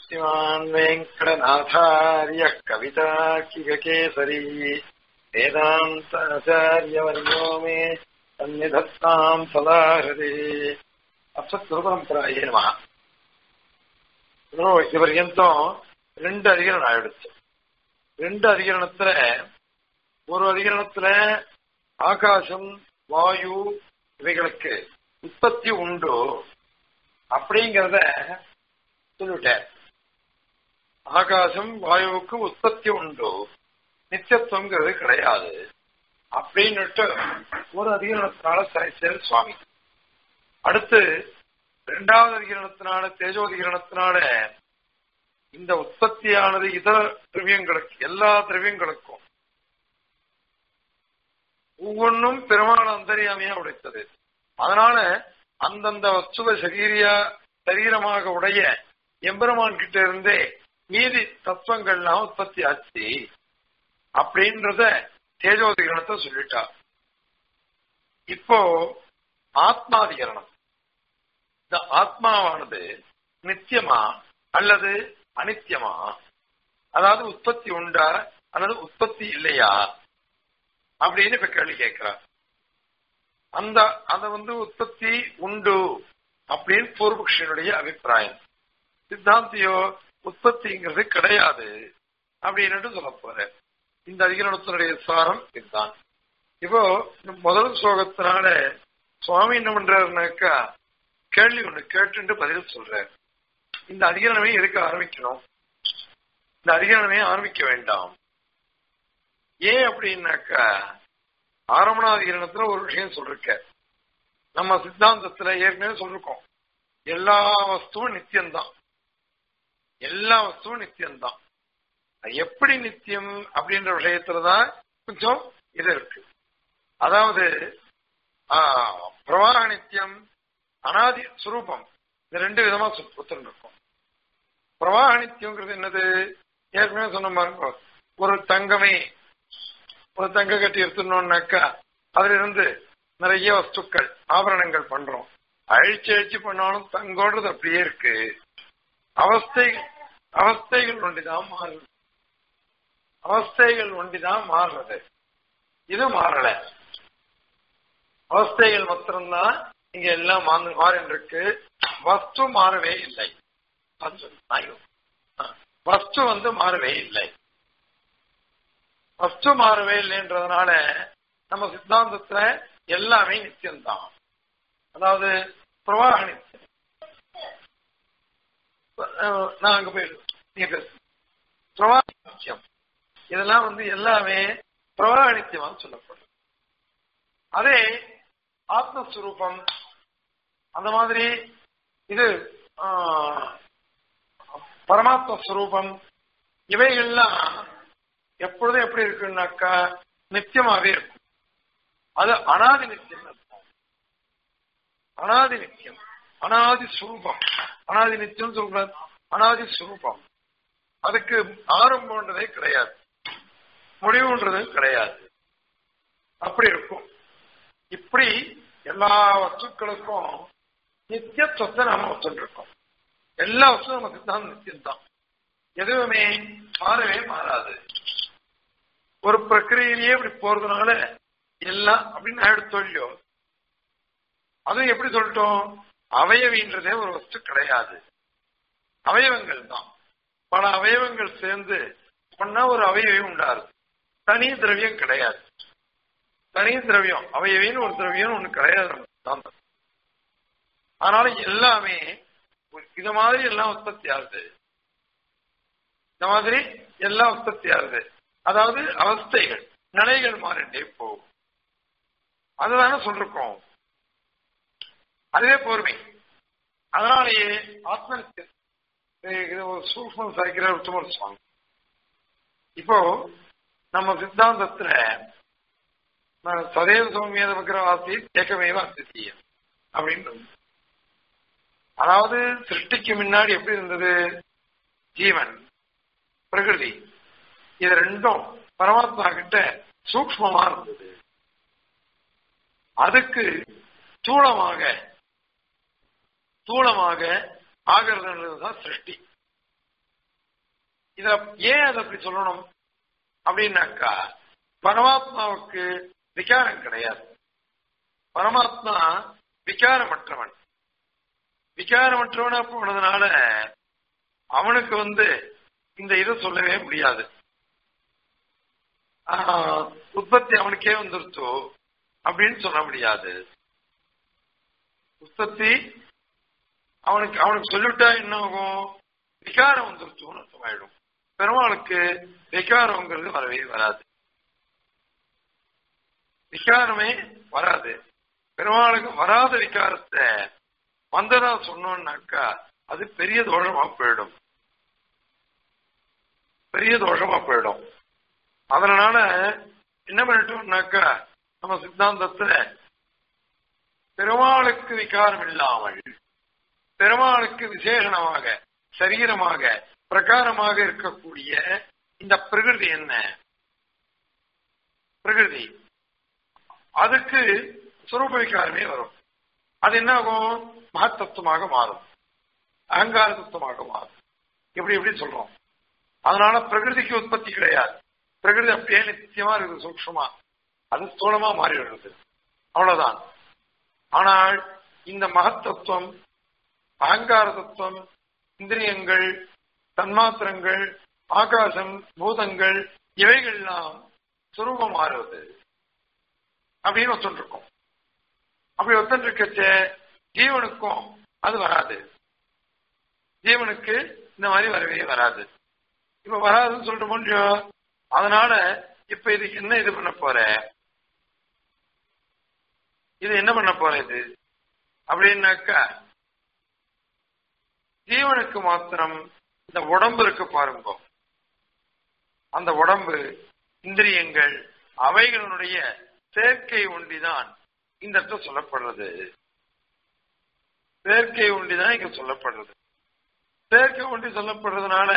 श्रीमान् वेङ्कटनाथार्यः कविताकिगकेसरी वेदान्ताचार्यवर्यो मे सन्निधत्ताम् सदा हृदे அஸ்வத்வரம்பராயே நம இது பர்யந்தம் ரெண்டு அதிகரணம் ஆயிடுச்சு ரெண்டு அதிகரணத்துல ஒரு அதிகரணத்துல ஆகாசம் வாயு இவைகளுக்கு உற்பத்தி உண்டு அப்படிங்கிறத சொல்லிவிட்டார் ஆகாசம் வாயுவுக்கு உற்பத்தி உண்டு நித்தியத்துவங்கிறது கிடையாது அப்படின்னுட்டு ஒரு அதிகரணத்தினால சாய்ச்சார் சுவாமி அடுத்து இரண்டாவது அதிகரணத்தினால தேஜோதிகரணத்தினால இந்த உற்பத்தியானது இதர திரவியங்களுக்கு எல்லா திரவியங்களுக்கும் ஒவ்வொன்றும் பெருமான அந்தரியாமையா உடைத்தது அதனால அந்தந்த வஸ்துவ சரீரியா சரீரமாக உடைய எம்பெருமான் கிட்ட இருந்தே மீதி தத்துவங்கள்லாம் உற்பத்தி ஆச்சு அப்படின்றத தேஜோதிகரணத்தை சொல்லிட்டா இப்போ ஆத்மாதிகரணம் இந்த ஆத்மாவானது நித்தியமா அல்லது அனித்தியமா அதாவது உற்பத்தி உண்டா அல்லது உற்பத்தி இல்லையா அப்படின்னு இப்ப கேள்வி கேட்கிறார் அந்த அத வந்து உற்பத்தி உண்டு அப்படின்னு பூர்வபக்ஷனுடைய அபிப்பிராயம் சித்தாந்தியோ உற்பத்திங்கிறது கிடையாது அப்படின்னு சொல்ல போற இந்த அதிகரணத்தினுடைய சாரம் இதுதான் இப்போ முதல் ஸ்லோகத்தினால சுவாமி என்ன பண்றாருனாக்கா கேள்வி ஒண்ணு கேட்டு பதில் சொல்றாரு இந்த அதிகரணமே எதுக்கு ஆரம்பிக்கணும் இந்த அதிகரணமே ஆரம்பிக்க வேண்டாம் ஏன் அப்படின்னாக்கா ஆரம்பணாதிகரணத்துல ஒரு விஷயம் சொல்லிருக்க நம்ம சித்தாந்தத்துல ஏற்கனவே சொல்லிருக்கோம் எல்லா வஸ்துவும் நித்தியம்தான் எல்லா வஸ்துவும் நித்தியம்தான் எப்படி நித்தியம் அப்படின்ற விஷயத்துலதான் கொஞ்சம் இது இருக்கு அதாவது பிரவாக நித்தியம் அனாதி சுரூபம் இந்த ரெண்டு விதமா இருக்கும் பிரவாக நித்தியம்ங்கிறது என்னது ஏற்கனவே சொன்ன பாருங்க ஒரு தங்கமே ஒரு தங்க கட்டி எடுத்துனோம்னாக்கா அதுல இருந்து நிறைய வஸ்துக்கள் ஆபரணங்கள் பண்றோம் அழிச்சு அழிச்சு பண்ணாலும் தங்கோன்றது அப்படியே இருக்கு அவஸ்தை அவஸ்தைகள் ஒன்றிதான் மாறுது அவஸ்தைகள் ஒன்றிதான் மாறுறது இது மாறல அவஸ்தைகள் மாத்திரம்தான் இங்க எல்லாம் மாறின் இருக்கு வஸ்து மாறவே இல்லை வஸ்து வந்து மாறவே இல்லை வஸ்து மாறவே இல்லைன்றதுனால நம்ம சித்தாந்தத்துல எல்லாமே நித்தியம்தான் அதாவது பிரவாக நித்தியம் நான் அங்க போயிடு நீங்க பேசு பிரவாக நித்தியம் இதெல்லாம் வந்து எல்லாமே பிரவாக நித்தியமா சொல்லப்படும் அதே ஆத்மஸ்வரூபம் அந்த மாதிரி இது பரமாத்ம ஸ்வரூபம் இவைகள்லாம் எப்பொழுதும் எப்படி இருக்குன்னாக்கா நித்தியமாவே இருக்கும் அது அனாதி நித்தியம் அனாதி நித்தியம் அனாதி சுரூபம் அனாதி நித்தியம் சொல்றாரு அனாதி சுரூபம் அதுக்கு ஆரம்பம்ன்றதே கிடையாது முடிவுன்றது கிடையாது அப்படி இருக்கும் இப்படி எல்லா வஸ்துக்களுக்கும் நித்தியத்துவத்தை நாம ஒத்துருக்கோம் எல்லா வஸ்துவும் நம்ம சித்தாந்தம் நித்தியம்தான் எதுவுமே மாறவே மாறாது ஒரு பிரக்கிரியிலேயே இப்படி போறதுனால எல்லாம் அப்படின்னு ஆயிடுத்து இல்லையோ அதுவும் எப்படி சொல்லிட்டோம் அவயவின்றதே ஒரு வஸ்து கிடையாது அவயவங்கள் தான் பல அவயவங்கள் சேர்ந்து ஒன்னா ஒரு அவயவி உண்டாருது தனி திரவியம் கிடையாது தனி திரவியம் அவையவின்னு ஒரு திரவியம் ஒண்ணு கிடையாது அதனால எல்லாமே இது மாதிரி எல்லாம் உற்பத்தி ஆகுது இந்த மாதிரி எல்லாம் உற்பத்தி ஆகுது அதாவது அவஸ்தைகள் நிலைகள் மாறிண்டே போகும் அதுதானே சொல்லிருக்கோம் அதுவே பொறுமை அதனாலேயே ஆத்ம இது ஒரு சூக்மம் சாய்க்கிற உத்தமர் சுவாமி இப்போ நம்ம சித்தாந்தத்துல சதேவ சௌமியத விக்கிரவாசி ஏக்கமேவ அத்தியம் அப்படின்றது அதாவது சிருஷ்டிக்கு முன்னாடி எப்படி இருந்தது ஜீவன் பிரகிருதி இது ரெண்டும் பரமாத்மா கிட்ட சூக்மமா இருந்தது அதுக்கு தூளமாக தூளமாக ஆகிறதுன்றதுதான் சிருஷ்டி இத ஏன் அதை அப்படி சொல்லணும் அப்படின்னாக்கா பரமாத்மாவுக்கு விகாரம் கிடையாது பரமாத்மா விகாரமற்றவன் விகாரமற்றவனா போனதுனால அவனுக்கு வந்து இந்த இதை சொல்லவே முடியாது ஆஹ், உற்பத்தி அவனுக்கே வந்துருச்சோ அப்படின்னு சொல்ல முடியாது உற்பத்தி அவனுக்கு அவனுக்கு சொல்லிவிட்டா என்ன ஆகும் விகாரம் வந்துருச்சோன்னு அர்த்தமாயிடும் பெருமாளுக்கு விகாரங்கிறது வரவே வராது விகாரமே வராது பெருமாளுக்கு வராத விகாரத்தை வந்ததா சொன்னோம்னாக்கா அது பெரிய தோஷமா போயிடும் பெரிய தோஷமா போயிடும் அதனால என்ன பண்ணிட்டோம்னாக்கா நம்ம சித்தாந்தத்துல பெருமாளுக்கு விகாரம் இல்லாமல் பெருமாளுக்கு விசேஷணமாக சரீரமாக பிரகாரமாக இருக்கக்கூடிய இந்த பிரகிருதி என்ன பிரகிருதி அதுக்கு சுரூப விகாரமே வரும் அது என்ன ஆகும் மகத்தத்துவமாக மாறும் அகங்கார தத்துவமாக மாறும் இப்படி இப்படி சொல்றோம் அதனால பிரகிருதிக்கு உற்பத்தி கிடையாது பிரகிருதி அப்படியே நித்தியமா இருக்குது சூக்ஷமா அது ஸ்தூலமா மாறி வருது அவ்வளவுதான் ஆனால் இந்த மகத்தத்துவம் அகங்கார தத்துவம் இந்திரியங்கள் தன்மாத்திரங்கள் ஆகாசம் பூதங்கள் இவைகள்லாம் சுரூபம் மாறுவது அப்படின்னு ஒத்துருக்கும் அப்படி ஒத்துருக்கச்ச ஜீவனுக்கும் அது வராது ஜீவனுக்கு இந்த மாதிரி வரவே வராது இப்ப வராதுன்னு சொல்லிட்டு முடியும் அதனால இப்ப இதுக்கு என்ன இது பண்ண போற இது என்ன பண்ண போற இது அப்படின்னாக்கா ஜீவனுக்கு மாத்திரம் இந்த உடம்பு இருக்கு பாருங்க அந்த உடம்பு இந்திரியங்கள் அவைகளுடைய சேர்க்கை ஒண்டிதான் இந்த இடத்துல சொல்லப்படுறது சேர்க்கை ஒண்டிதான் இங்க சொல்லப்படுறது சேர்க்கை ஒண்டி சொல்லப்படுறதுனால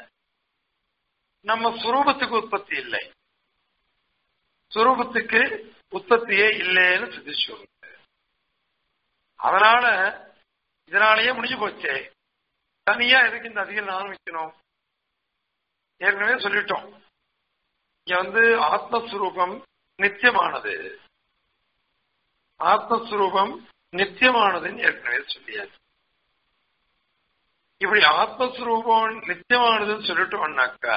நம்ம சுரூபத்துக்கு உற்பத்தி இல்லை சுரூபத்துக்கு உற்பத்தியே இல்லைன்னு சித்தி சொல்லுங்க அதனால இதனாலேயே முடிஞ்சு போச்சே தனியா எதுக்கு இந்த அதிகம் ஆரம்பிக்கணும் ஏற்கனவே சொல்லிட்டோம் இங்க வந்து ஆத்மஸ்வரூபம் நித்தியமானது ஆத்மஸ்வரூபம் நித்தியமானதுன்னு ஏற்கனவே சொல்லியாச்சு இப்படி ஆத்மஸ்வரூபம் நித்தியமானதுன்னு சொல்லிட்டோம்னாக்கா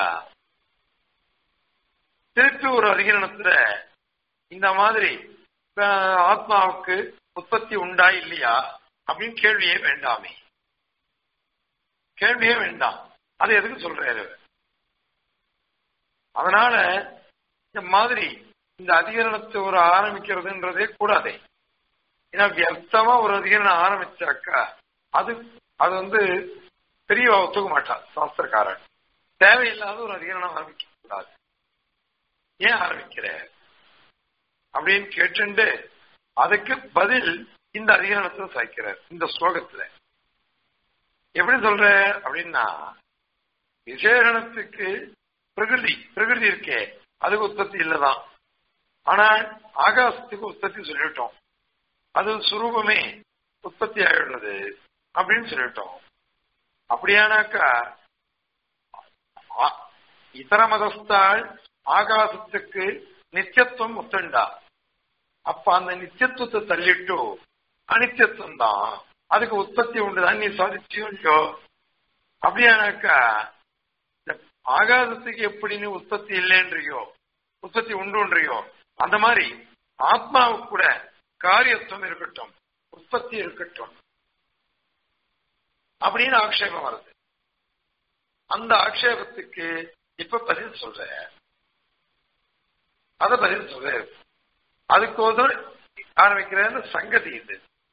திருப்பி ஒரு அதிகரணத்துல இந்த மாதிரி அஹ், ஆத்மாவுக்கு உற்பத்தி உண்டா இல்லையா அப்படின்னு கேள்வியே வேண்டாமே கேள்வியே வேண்டாம் அது எதுக்கு சொல்றாரு அதனால இந்த மாதிரி இந்த அதிகரணத்தை ஒரு ஆரம்பிக்கிறதுன்றதே கூடாதே ஏன்னா வியர்த்தமா ஒரு அதிகரணம் ஆரம்பிச்சாக்கா அது அது வந்து பெரிய ஒத்துக்க மாட்டான் சாஸ்திரக்காரன் தேவையில்லாத ஒரு அதிகரணம் ஆரம்பிக்க கூடாது ஏன் ஆரம்பிக்கிற அப்படின்னு கேட்டுண்டு அதுக்கு பதில் இந்த அதிகரணத்துல சாய்க்கிறார் இந்த ஸ்லோகத்துல எப்படி சொல்ற அப்படின்னா விசேஷணத்துக்கு பிரகிருதி பிரகிருதி இருக்கே அதுக்கு உற்பத்தி இல்லதான் ஆனால் ஆகாசத்துக்கு உற்பத்தி சொல்லிட்டோம் அது சுரூபமே உற்பத்தி ஆகிடுறது அப்படின்னு சொல்லிட்டோம் அப்படியானாக்கா ஆ- இதர மதஸ்தால் ஆகாசத்துக்கு நித்தியத்துவம் ஒத்துண்டா அப்ப அந்த நித்தியத்துவத்தை தள்ளிட்டு அனித்தியத்துவம் தான் அதுக்கு உற்பத்தி உண்டுதான் நீ சாதிச்சியோ இல்லையோ அப்படியானாக்கா இந்த ஆகாசத்துக்கு எப்படி நீ உற்பத்தி இல்லைன்றியோ உற்பத்தி உண்டுன்றியோ அந்த மாதிரி ஆத்மாவுக்கு கூட காரியத்துவம் இருக்கட்டும் உற்பத்தி இருக்கட்டும் அப்படின்னு ஆக்ஷேபம் வருது அந்த ஆக்ஷேபத்துக்கு இப்ப பதில் சொல்ற அத பதில் சொல்ற அதுக்கோசரம் ஆரம்பிக்கிற சங்கதி இது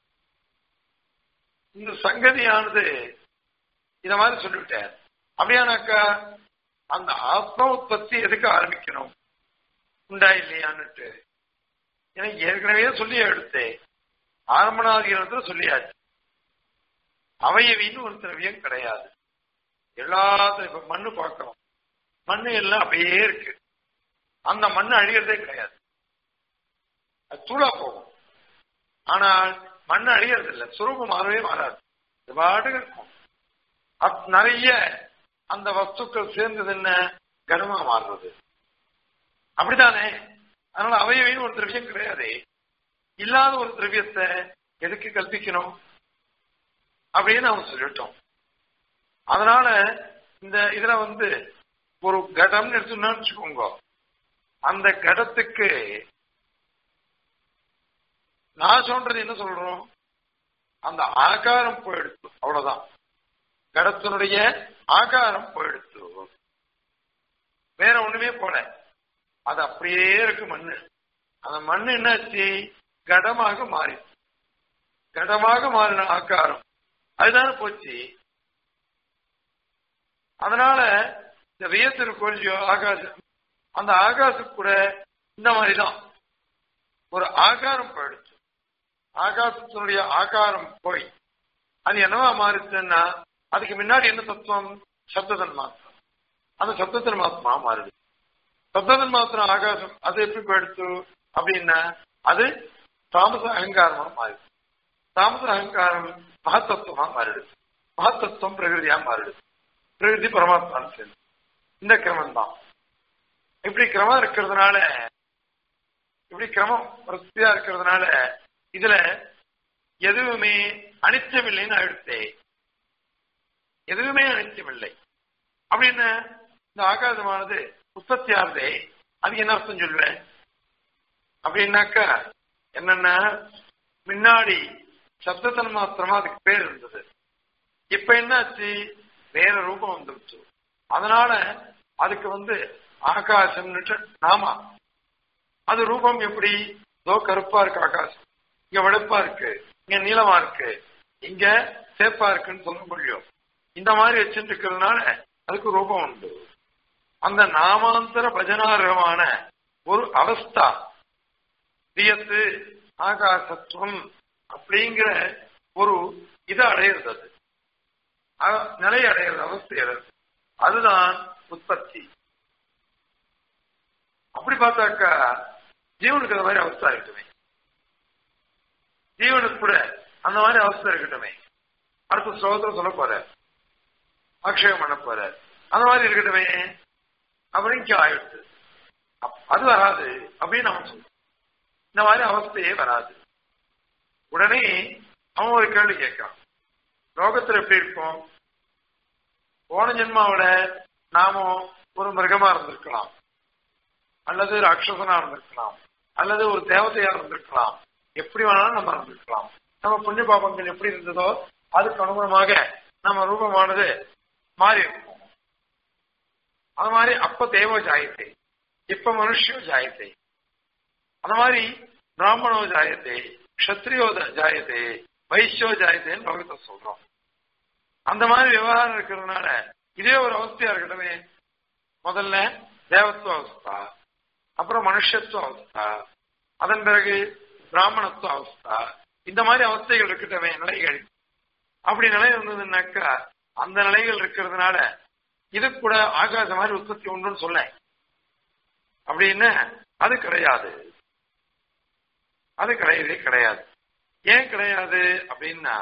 இந்த சங்கதியானது இத மாதிரி சொல்லிவிட்டார் அப்படியானாக்கா அந்த ஆத்ம உற்பத்தி எதுக்கு ஆரம்பிக்கணும் உண்டா இல்லையான்னுட்டு எனக்கு ஏற்கனவே சொல்லி எடுத்தேன் ஆரம்பநாதிகரத்துல சொல்லியாச்சு அவயவின்னு ஒரு திரவியம் கிடையாது எல்லாத்தையும் இப்ப மண்ணு பார்க்கிறோம் மண்ணு எல்லாம் அப்படியே இருக்கு அந்த மண்ணு அழியறதே கிடையாது அது தூளா போகும் ஆனால் மண்ணு அழியறது இல்லை சுரூபம் மாறவே மாறாது இது பாட்டுக்கு இருக்கும் அப்- நிறைய அந்த வஸ்துக்கள் சேர்ந்தது என்ன கனமா மாறுறது அப்படித்தானே அதனால அவையவைன்னு ஒரு திரவியம் கிடையாது இல்லாத ஒரு திரவியத்தை எதுக்கு கல்பிக்கணும் அப்படின்னு அவங்க சொல்லிட்டோம் அதனால இந்த இதுல வந்து ஒரு கடம்னு எடுத்துன்னு வச்சுக்கோங்க அந்த கடத்துக்கு நாசம்ன்றது என்ன சொல்றோம் அந்த ஆகாரம் போயிடுத்து அவ்வளவுதான் கடத்தினுடைய ஆகாரம் போயிடுத்து வேற ஒண்ணுமே போல அது அப்படியே இருக்கு மண்ணு அந்த மண்ணு என்னாச்சு கடமாக மாறி கடமாக மாறின ஆக்காரம் அதுதானே போச்சு அதனால இந்த வியத்திருக்கோல்லையோ ஆகாசம் அந்த ஆகாசம் கூட இந்த மாதிரிதான் ஒரு ஆகாரம் போயிடுச்சு ஆகாசத்தினுடைய ஆகாரம் போய் அது என்னவா மாறுச்சுன்னா அதுக்கு முன்னாடி என்ன தத்துவம் சப்ததன் மாத்திரம் அந்த சப்தத்தன் மாத்திரமா மாறுது சப்ததன் மாத்திரம் ஆகாசம் அது எப்படி போயிடுச்சு அப்படின்னா அது தாமச அகங்காரமா மாறுது தாமச அகங்காரம் மகத்தத்துவமா மாறிடுது மகத்தத்துவம் பிரகிருதியா மாறிடுது பிரகிருதி பரமாத்மான்னு சேர்ந்து இந்த கிரமம் தான் இப்படி கிரமம் இருக்கிறதுனால இப்படி கிரமம் வரிசையா இருக்கிறதுனால இதுல எதுவுமே அனிச்சமில்லைன்னு ஆயிடுத்தே எதுவுமே அனிச்சமில்லை அப்படின்னு இந்த ஆகாசமானது உற்பத்தி ஆகுதே அதுக்கு என்ன அர்த்தம் சொல்லுவேன் அப்படின்னாக்கா என்னன்னா முன்னாடி சப்தத்தன் மாத்திரமா அதுக்கு பேர் இருந்தது இப்ப என்னாச்சு வேற ரூபம் வந்துருச்சு அதனால அதுக்கு வந்து ஆகாசம்னுட்டு நாமா அது ரூபம் எப்படி இதோ கருப்பா இருக்கு ஆகாசம் இங்க வெளுப்பா இருக்கு இங்க நீளமா இருக்கு இங்க சேப்பா இருக்குன்னு சொல்ல முடியும் இந்த மாதிரி வச்சுட்டு இருக்கிறதுனால அதுக்கு ரூபம் உண்டு அந்த நாமாந்தர பஜனாரகமான ஒரு அவஸ்தா தியத்து ஆகாசத்துவம் அப்படிங்கிற ஒரு இதை அடையிறது அது நிலை அடையிறது அவஸ்தை அடையிறது அதுதான் உற்பத்தி அப்படி பார்த்தாக்கா ஜீவனுக்கு அந்த மாதிரி அவஸ்தா இருக்கட்டுமே ஜீவனுக்கு கூட அந்த மாதிரி அவஸ்தை இருக்கட்டுமே அடுத்த ஸ்லோகத்தில் சொல்ல போற அக்ஷயம் பண்ண போற அந்த மாதிரி இருக்கட்டுமே அப்படின்னு ஆயிடுது அது வராது அப்படின்னு அவன் சொல்றான் இந்த மாதிரி அவஸ்தையே வராது உடனே அவன் ஒரு கேள்வி கேட்கிறான் லோகத்துல எப்படி இருக்கும் போன ஜென்மாவோட நாமும் ஒரு மிருகமா இருந்திருக்கலாம் அல்லது ராட்சசனா இருந்திருக்கலாம் அல்லது ஒரு தேவதையா இருந்திருக்கலாம் எப்படி வேணாலும் நம்ம இருந்திருக்கலாம் நம்ம புண்ணிய பாபங்கள் எப்படி இருந்ததோ அதுக்கு அனுகுணமாக நம்ம ரூபமானது மாறி இருக்கும் அது மாதிரி அப்ப தேவ ஜாயத்தை இப்ப மனுஷியோ ஜாயத்தை அந்த மாதிரி பிராமணோ ஜாயத்தை கஷத்ரியோ ஜாயத்தை வைசியோ ஜாயத்தைன்னு பகவத்தை சொல்றோம் அந்த மாதிரி விவகாரம் இருக்கிறதுனால இதே ஒரு அவஸ்தையா இருக்கட்டுமே முதல்ல தேவத்துவ அவஸ்தா அப்புறம் மனுஷத்துவ அவஸ்தா அதன் பிறகு பிராமணத்துவ அவஸ்தா இந்த மாதிரி அவஸ்தைகள் இருக்கட்டவே நிலைகள் அப்படி நிலை இருந்ததுன்னாக்கா அந்த நிலைகள் இருக்கிறதுனால இது கூட ஆகாச மாதிரி உற்பத்தி உண்டுன்னு சொல்ல அப்படின்னு அது கிடையாது அது கிடையவே கிடையாது ஏன் கிடையாது அப்படின்னா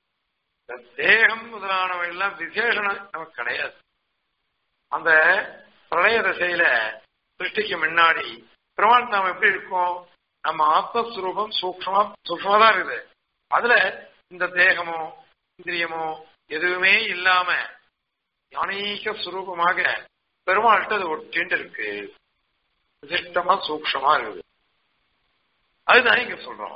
தேகம் முதலானவை எல்லாம் விசேஷனம் நமக்கு கிடையாது அந்த பிரளய திசையில சிருஷ்டிக்கு முன்னாடி பெருமாள் நாம் எப்படி இருக்கோம் நம்ம ஆத்மஸ்வரூபம் சூக்ஷமா சூக்ஷமா தான் இருக்குது அதுல இந்த தேகமோ இந்திரியமோ எதுவுமே இல்லாம அநேக சுரூபமாக பெருமாள்கிட்ட அது ஒட்டின்னு இருக்கு விசிஷ்டமா சூக்ஷமா இருக்குது அதுதான் இங்க சொல்றோம்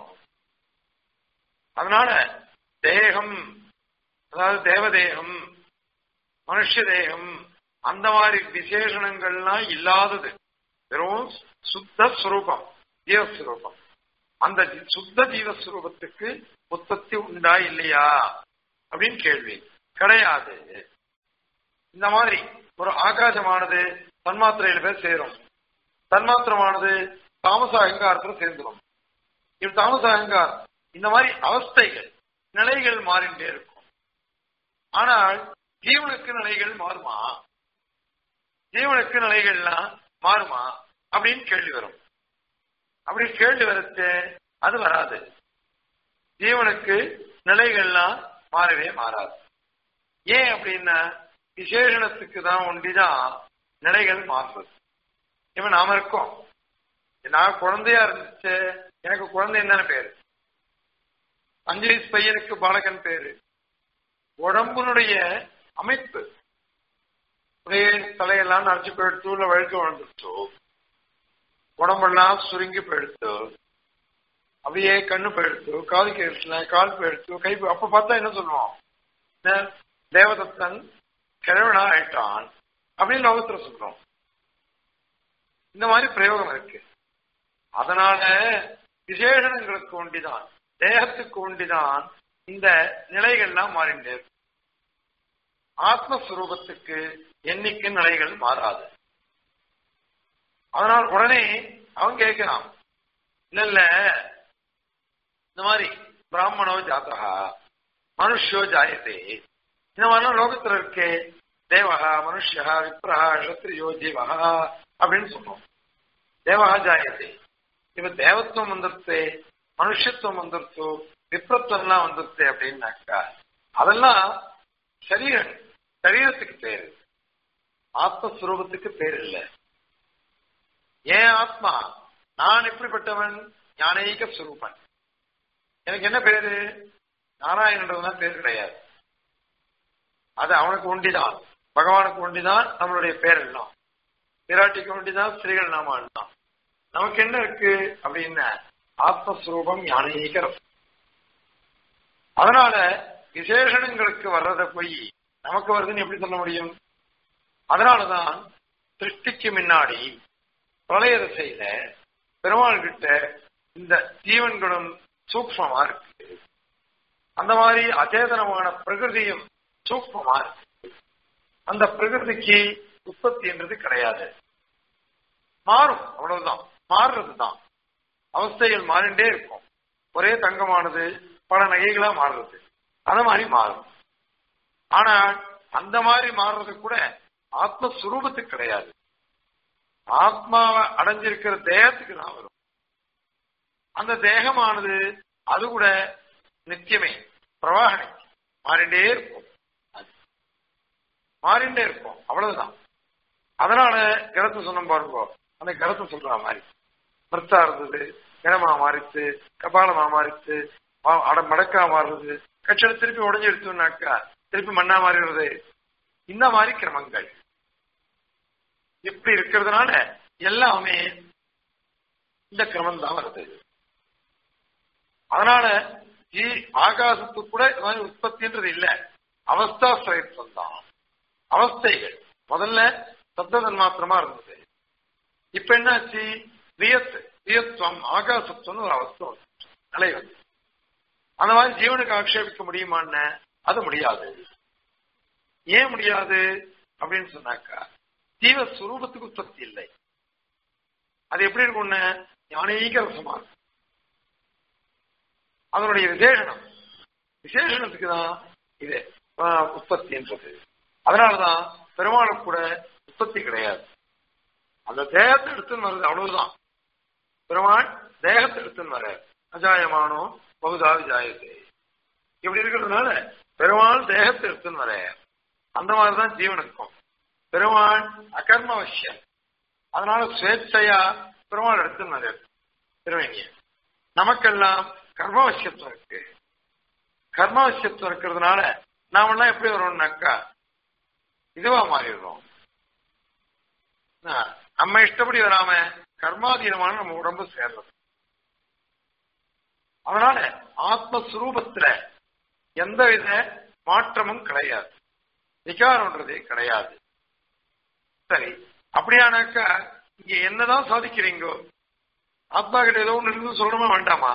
அதனால தேகம் அதாவது தேவதேகம் மனுஷ தேகம் அந்த மாதிரி விசேஷணங்கள்லாம் இல்லாதது வெறும் சுத்த ஸ்வரூபம் ஜீவஸ்வரூபம் அந்த சுத்த ஜீவஸ்வரூபத்துக்கு உற்பத்தி உண்டா இல்லையா அப்படின்னு கேள்வி கிடையாது இந்த மாதிரி ஒரு ஆகாசமானது தன்மாத்திரையில பேர் சேரும் தன்மாத்திரமானது தாமச அகங்காரத்தில் சேர்ந்துடும் இது தாமச அகங்காரம் இந்த மாதிரி அவஸ்தைகள் நிலைகள் மாறிண்டே இருக்கும் ஆனால் ஜீவனுக்கு நிலைகள் மாறுமா ஜீவனுக்கு நிலைகள்லாம் மாறுமா அப்படின்னு கேள்வி வரும் அப்படி கேள்வி வரத்து அது வராது ஜீவனுக்கு நிலைகள்லாம் மாறவே மாறாது ஏன் அப்படின்னா விசேஷணத்துக்கு தான் ஒண்டிதான் நிலைகள் மாறுறது இவன் நாம இருக்கோம் நான் குழந்தையா இருந்துச்சு எனக்கு குழந்தை தானே பேரு அஞ்சு வயசு பையனுக்கு பாலகன் பேரு உடம்புனுடைய அமைப்பு அப்படியே தலையெல்லாம் நரைச்சு போயிடுத்து இல்ல வழுக்க விழுந்துருச்சோ உடம்பெல்லாம் சுருங்கி போயிடுத்து அப்படியே கண்ணு போயிடுத்து காது கேட்டுல கால் போயிடுத்து கை போய்- அப்ப பார்த்தா என்ன சொல்லுவோம் என்ன? தேவதத்தன் கிழவனா ஆயிட்டான் அப்படின்னு லோகத்துல சொல்றோம் இந்த மாதிரி பிரயோகம் இருக்கு அதனால விசேஷணங்களுக்கு ஒண்டிதான் தேகத்துக்கு ஒண்டிதான் இந்த நிலைகள்லாம் மாறிண்டே இருக்கு. ஆத்மஸ்வரூபத்துக்கு எண்ணிக்கை நிலைகள் மாறாது அதனால் உடனே அவன் கேட்கிறான் இல்ல இல்ல இந்த மாதிரி பிராமணோ ஜாத்தகா மனுஷோ ஜாயதே இந்த மாதிரிலாம் லோகத்துல இருக்கே தேவகா மனுஷா விப்ரஹா கஷத்ரியோ ஜீவகா அப்படின்னு சொல்றோம் தேவகா ஜாயதே இப்ப தேவத்துவம் வந்துருச்சு மனுஷத்துவம் வந்துருச்சு விப்ரத்துவம்லாம் வந்துருச்சு அப்படின்னாக்கா அதெல்லாம் சரீரம் சரீரத்துக்கு பேரு ஆத்மஸ்வரூபத்துக்கு பேர் இல்லை ஏன் ஆத்மா நான் எப்படிப்பட்டவன் ஞானீக சுரூபன் எனக்கு என்ன பேரு நாராயணன்றதுதான் பேர் கிடையாது அது அவனுக்கு ஒண்டிதான் பகவானுக்கு ஒண்டிதான் நம்மளுடைய பேர் எல்லாம் பிராட்டிக்கு ஒண்டிதான் ஸ்ரீகள் நாம எல்லாம் நமக்கு என்ன இருக்கு அப்படின்னா ஆத்மஸ்வரூபம் ஞானீக ரசம் அதனால விசேஷணங்களுக்கு வர்றத போய் நமக்கு வருதுன்னு எப்படி சொல்ல முடியும் அதனாலதான் சிருஷ்டிக்கு முன்னாடி பிரளய திசையில பெருமாள் கிட்ட இந்த ஜீவன்களும் சூக்மமா இருக்கு அந்த மாதிரி அச்சேதனமான பிரகிருதியும் சூக்மமா இருக்கு அந்த பிரகிருதிக்கு உற்பத்தி என்றது கிடையாது மாறும் அவ்வளவுதான் மாறுறதுதான் அவஸ்தைகள் மாறிண்டே இருக்கும் ஒரே தங்கமானது பல நகைகளா மாறுறது அந்த மாதிரி மாறும் ஆனா அந்த மாதிரி மாறுறது கூட ஆத்மஸ்வரூபத்துக்கு கிடையாது ஆத்மாவை அடைஞ்சிருக்கிற தேகத்துக்கு தான் வரும் அந்த தேகமானது அது கூட நித்தியமே பிரவாகனை மாறிண்டே இருக்கும் அது. மாறிண்டே இருக்கும் அவ்வளவுதான் அதனால கிரத்தை சொன்ன பாருங்க அந்த கிரத்தை சொல்ற மாதிரி மிருத்தா இருந்தது கிணமா மாறிச்சு கபாலமா மாறிச்சு மா- அட மடக்கா மாறுறது கட்சியில திருப்பி உடஞ்சி எடுத்தோம்னாக்கா திருப்பி மண்ணா மாறிடுறது இந்த மாதிரி கிரமங்கள் இப்படி இருக்கிறதுனால எல்லாமே இந்த கிரமம் தான் வருது அதனால ஈ- ஆகாசத்துக்கு கூட இது மாதிரி உற்பத்தின்றது இல்ல அவஸ்தா சுயத்துவம் தான் அவஸ்தைகள் முதல்ல சப்த தன்மாத்திரமா இருந்தது இப்ப என்னாச்சு வியத் வியத்துவம் ஆகாசத்துவம் ஒரு அவஸ்தை வந்துச்சு. நிலை வந்து அந்த மாதிரி ஜீவனுக்கு ஆக்ஷேபிக்க முடியுமான்னு அது முடியாது ஏன் முடியாது அப்படின்னு சொன்னாக்கா ஜீவ சுரூபத்துக்கு உற்பத்தி இல்லை அது எப்படி இருக்கும்னு ஞானீக ரசமா இருக்கும். அதனுடைய விசேஷனம் விசேஷணத்துக்கு தான் இது ஆஹ், உற்பத்தின்றது அதனாலதான் பெருமாளுக்கு கூட உற்பத்தி கிடையாது அந்த தேகத்தை எடுத்துன்னு வருது அவ்வளவுதான் பெருமாள் தேகத்தை எடுத்துன்னு வர அஜாயமானோ பகுதாவி ஜாயத்தை இப்படி இருக்கிறதுனால பெருமாள் தேகத்தை எடுத்துன்னு வர அந்த மாதிரிதான் ஜீவனுக்கும் பெருமாள் அகர்மவசியம் அதனால சுவேட்சையா பெருமாள் எடுத்துன்னு வர திருவேணிய நமக்கெல்லாம் கர்மவசியத்துவம் இருக்கு கர்மவசியத்துவம் இருக்கிறதுனால நாமெல்லாம் எப்படி வரோம்னாக்கா இதுவா மாறிடுறோம் ஆஹ், நம்ம இஷ்டப்படி வராம கர்மாதீனமான நம்ம உடம்பு சேர்றது அதனால ஆத்மஸ்வரூபத்துல எந்தவித மாற்றமும் கிடையாது விகாரம்ன்றதே கிடையாது சரி அப்படியானாக்கா இங்க என்னதான் சாதிக்கிறீங்கோ ஆத்மா கிட்ட ஏதோ ஒண்ணு இருந்து சொல்லணுமா வேண்டாமா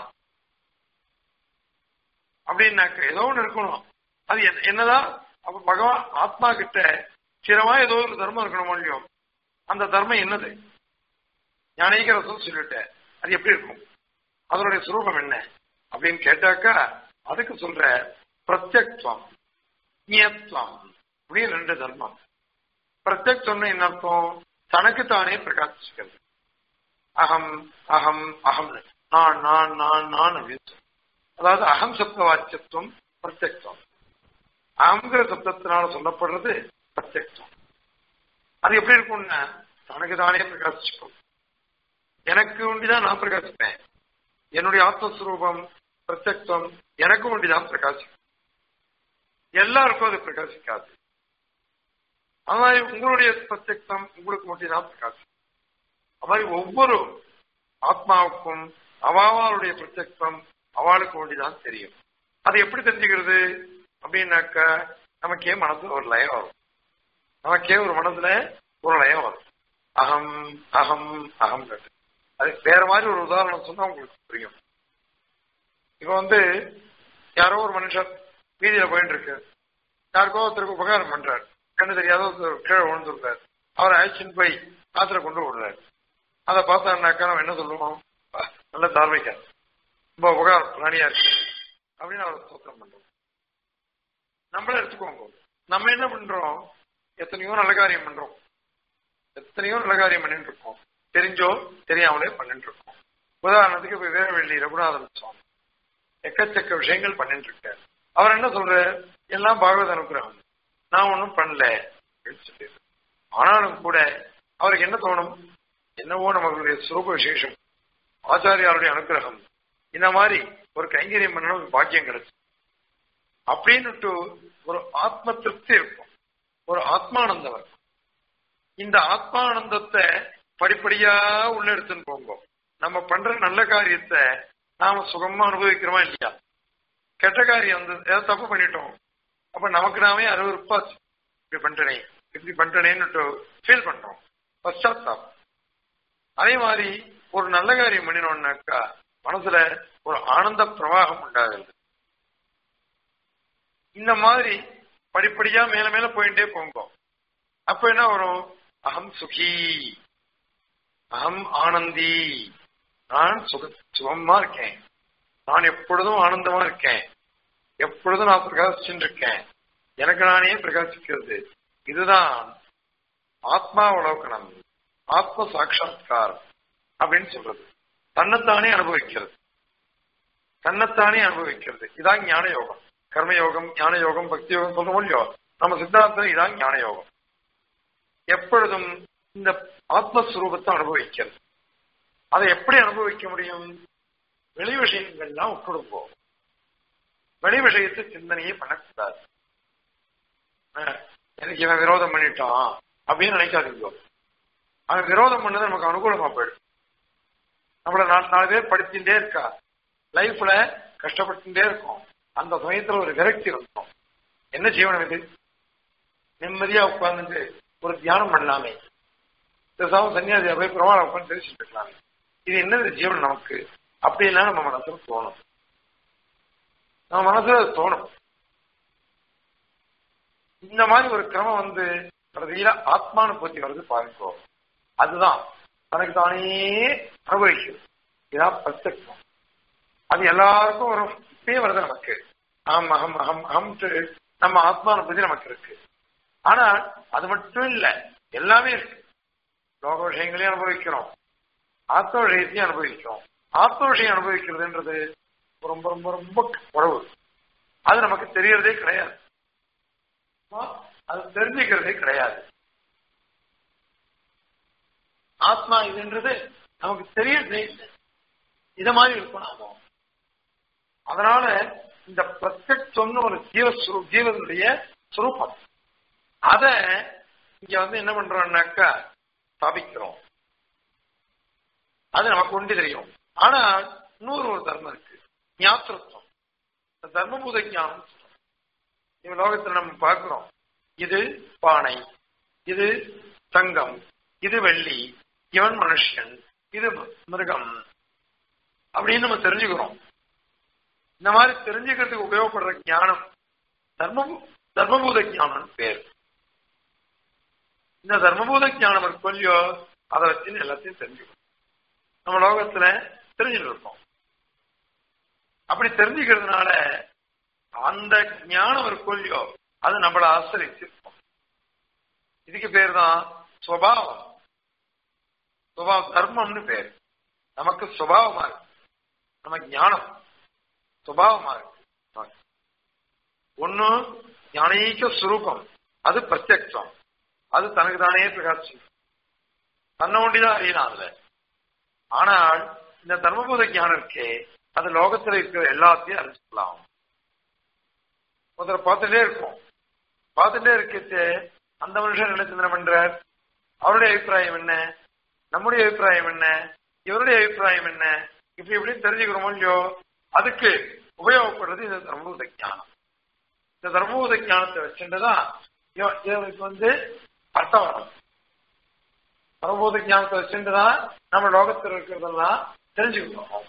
அப்படின்னாக்க ஏதோ ஒண்ணு இருக்கணும் அது என்ன- என்னதான் அப்ப பகவான் ஆத்மா கிட்ட சிரமா ஏதோ ஒரு தர்மம் இருக்கணும் இல்லையோ அந்த தர்மம் என்னது ஞானீக ரசம் சொல்லிட்டேன் அது எப்படி இருக்கும் அதனுடைய சுரூபம் என்ன அப்படின்னு கேட்டாக்கா அதுக்கு சொல்ற பிரத்யக்துவம் நியத்துவம் அப்படின்னு ரெண்டு தர்மம் பிரத்யக்துவம்னு என்ன அர்த்தம் தனக்கு தானே பிரகாசிக்கிறது அகம் அகம் அகம் நான் நான் நான் நான் அப்படின்னு சொல்லு. அதாவது அகம் சப்த வாக்கியத்துவம் பிரத்யக்துவம் அகங்கிற சப்தத்தினால சொல்லப்படுறது பிரத்யக்ஷம் அது எப்படி இருக்கும்னா தனக்கு தானே பிரகாசிக்கும் எனக்கு ஒண்டிதான் நான் பிரகாசிப்பேன் என்னுடைய ஆத்மஸ்வரூபம் பிரத்யக்ஷம் எனக்கு ஒண்டிதான் பிரகாசிக்கும் எல்லாருக்கும் அது பிரகாசிக்காது அது மாதிரி உங்களுடைய பிரத்யக்ஷம் உங்களுக்கு மட்டும்தான் பிரகாசிக்கும் அது மாதிரி ஒவ்வொரு ஆத்மாவுக்கும் அவாவாளுடைய பிரத்யக்ஷம் அவளுக்கு ஒண்டிதான் தெரியும் அது எப்படி தெரிஞ்சுக்கிறது அப்படின்னாக்க நமக்கே மனசுல ஒரு லயம் வரும் நமக்கே ஒரு மனசுல ஒரு லயம் வரும் அகம் அகம் அகம் அது வேற மாதிரி ஒரு உதாரணம் சொன்னா உங்களுக்கு புரியும் இப்ப வந்து யாரோ ஒரு மனுஷன் வீதியில போயிட்டு இருக்கு யாருக்கோ ஒருத்தருக்கு உபகாரம் பண்றாரு கண்ணு தெரியாத ஒருத்தர் கீழே விழுந்துருக்காரு அவரை அழைச்சின்னு போய் ஆத்திர கொண்டு விடுறாரு அதை பார்த்தாருனாக்கா நம்ம என்ன சொல்லுவோம் நல்ல தார்மிக்கா ரொம்ப உபகாரம் பிராணியா இருக்கு அப்படின்னு அவரை சோத்திரம் பண்றோம் நம்மள எடுத்துக்கோங்க நம்ம என்ன பண்றோம் எத்தனையோ நல்ல காரியம் பண்றோம் எத்தனையோ நல்ல காரியம் பண்ணிட்டு இருக்கோம் தெரிஞ்சோ தெரியாமலே பண்ணிட்டு இருக்கோம் உதாரணத்துக்கு இப்ப வேறவெள்ளி ரகுநாதன் சுவாமி எக்கச்சக்க விஷயங்கள் பண்ணிட்டு இருக்காரு அவர் என்ன சொல்ற எல்லாம் பாகவத அனுகிரகம் நான் ஒன்றும் பண்ணல அப்படின்னு சொல்லி ஆனாலும் கூட அவருக்கு என்ன தோணும் என்னவோ நம்மளுடைய சுரூப விசேஷம் ஆச்சாரியாருடைய அனுகிரகம் இந்த மாதிரி ஒரு கைங்கரியம் பண்ண ஒரு பாக்கியம் கிடைச்சு அப்படின்னுட்டு ஒரு ஆத்ம திருப்தி இருக்கும் ஒரு ஆத்மானந்தம் இருக்கும் இந்த ஆத்மானந்தத்தை படிப்படியா உள்ள எடுத்துன்னு போங்க நம்ம பண்ற நல்ல காரியத்தை நாம சுகமா அனுபவிக்கிறோமா இல்லையா கெட்ட காரியம் வந்து ஏதாவது தப்பு பண்ணிட்டோம் அப்ப நமக்கு நாமே அருவருப்பாச்சு இப்படி பண்றனே இப்படி பண்றனேன்னு ஃபீல் பண்றோம் பశ్చాத்தாபம் அதே மாதிரி ஒரு நல்ல காரியம் பண்ணினோம்னாக்கா மனசுல ஒரு ஆனந்த பிரவாகம் உண்டாகுது இந்த மாதிரி படிப்படியா மேல மேல போயிட்டே போங்க அப்ப என்ன வரும் அகம் சுகி அகம் ஆனந்தி நான் சுக சுகமா இருக்கேன் நான் எப்பொழுதும் ஆனந்தமா இருக்கேன் எப்பொழுதும் நான் பிரகாசிச்சுட்டு இருக்கேன் எனக்கு நானே பிரகாசிக்கிறது இதுதான் ஆத்மாவலோகனம் ஆத்ம சாட்சா்காரம் அப்படின்னு சொல்றது தன்னைத்தானே அனுபவிக்கிறது தன்னைத்தானே அனுபவிக்கிறது இதான் ஞான யோகம் கர்மயோகம் ஞான யோகம் பக்தி யோகம் சொல்றோம் இல்லையோ நம்ம சித்தாந்தம் இதான் ஞான யோகம் எப்பொழுதும் இந்த ஆத்மஸ்வரூபத்தை அனுபவிக்கிறது அதை எப்படி அனுபவிக்க முடியும் வெளி விஷயங்கள்லாம் விட்டுடுவோம் வெளி விஷயத்தை சிந்தனையே பண்ணக்கூடாது எனக்கு இவன் விரோதம் பண்ணிட்டான் அப்படின்னு நினைக்காதீங்க அவன் விரோதம் பண்ணது நமக்கு அனுகூலமா போயிடும் நம்மள நாலு நாலு பேர் படிச்சுட்டே இருக்கா லைஃப்ல கஷ்டப்பட்டுட்டே இருக்கும் அந்த சமயத்துல ஒரு விரக்தி இருக்கும் என்ன ஜீவனம் இது நிம்மதியா உட்கார்ந்துட்டு ஒரு தியானம் பண்ணலாமே பேசாம சன்னியாசியா போய் பிரமாணம் உட்காந்து தெரிவிச்சுட்டு இருக்கலாமே இது என்னது ஜீவன் நமக்கு அப்படின்னா நம்ம மனசுல தோணும் நம்ம மனசுல தோணும் இந்த மாதிரி ஒரு கிரமம் வந்து கடைசியில ஆத்மானுபூத்தி வருது பாருங்கோ அதுதான் தனக்கு தானே அனுபவிக்கும் இதான் பிரத்யக்ஷம் அது எல்லாருக்கும் வரும் இப்பயே வருது நமக்கு அகம் அகம் அகம் அகம்ட்டு நம்ம ஆத்மானுபூதி நமக்கு இருக்கு ஆனா அது மட்டும் இல்ல எல்லாமே இருக்கு லோக விஷயங்களையும் அனுபவிக்கிறோம் ஆத்ம விஷயத்தையும் அனுபவிக்கிறோம் ஆத்ம விஷயம் அனுபவிக்கிறதுன்றது ரொம்ப ரொம்ப ரொம்ப குறவு அது நமக்கு தெரியறதே கிடையாது அது தெரிஞ்சுக்கிறதே கிடையாது ஆத்மா இதுன்றது நமக்கு தெரியறதே இல்லை இத மாதிரி இருக்கும் நாம அதனால இந்த பிரத்யக்ஷம்னு ஒரு ஜீவ ஜீவனுடைய சுரூபம் அத இங்க வந்து என்ன பண்றோம்னாக்கா ஸ்தாபிக்கிறோம் அது நமக்கு ஒன்று தெரியும் ஆனா இன்னொரு ஒரு தர்மம் இருக்கு ஞாத்திருத்தம் தர்மபூத ஞானம் இந்த லோகத்துல நம்ம பார்க்கிறோம் இது பானை இது தங்கம் இது வெள்ளி இவன் மனுஷன் இது மிருகம் அப்படின்னு நம்ம தெரிஞ்சுக்கிறோம் இந்த மாதிரி தெரிஞ்சுக்கிறதுக்கு உபயோகப்படுற ஞானம் தர்மம் தர்மபூத ஞானம் பேர் இந்த தர்மபூத ஞானம் இருக்கு இல்லையோ அதை வச்சு எல்லாத்தையும் தெரிஞ்சுக்கணும் நம்ம லோகத்துல தெரிஞ்சுட்டு இருக்கோம் அப்படி தெரிஞ்சுக்கிறதுனால அந்த ஞானம் இருக்கும் இல்லையோ அது நம்மள ஆசிரிச்சிருக்கும் இதுக்கு பேர் தான் சுவாவம் சுபாவம் தர்மம்னு பேர் நமக்கு சுபாவமா இருக்கு நம்ம ஞானம் சுபாவமா இருக்கு ஒண்ணு ஞானீக சுரூபம் அது பிரத்யக்ஷம் அது தனக்கு தானே பிரகாசிக்கும் தன்னை ஒண்டிதான் அறியலாம் அதுல ஆனால் இந்த தர்மபூத ஞானம் இருக்கே அது லோகத்துல இருக்கிற எல்லாத்தையும் அறிஞ்சுக்கலாம் ஒருத்தர் பார்த்துட்டே இருக்கும் பார்த்துட்டே இருக்கிறது அந்த மனுஷன் என்ன சிந்தனை பண்றார் அவருடைய அபிப்பிராயம் என்ன நம்முடைய அபிப்பிராயம் என்ன இவருடைய அபிப்பிராயம் என்ன இப்படி இப்படி தெரிஞ்சுக்கிறோமோ இல்லையோ அதுக்கு உபயோகப்படுறது இந்த தர்மபூத ஞானம் இந்த தர்மபூத ஞானத்தை வச்சுட்டுதான் இவ- இவனுக்கு வந்து அர்த்தம் வரும் தர்மபூத ஞானத்தை வச்சுட்டுதான் நம்ம லோகத்தில் இருக்கிறதெல்லாம் தெரிஞ்சுக்கணும்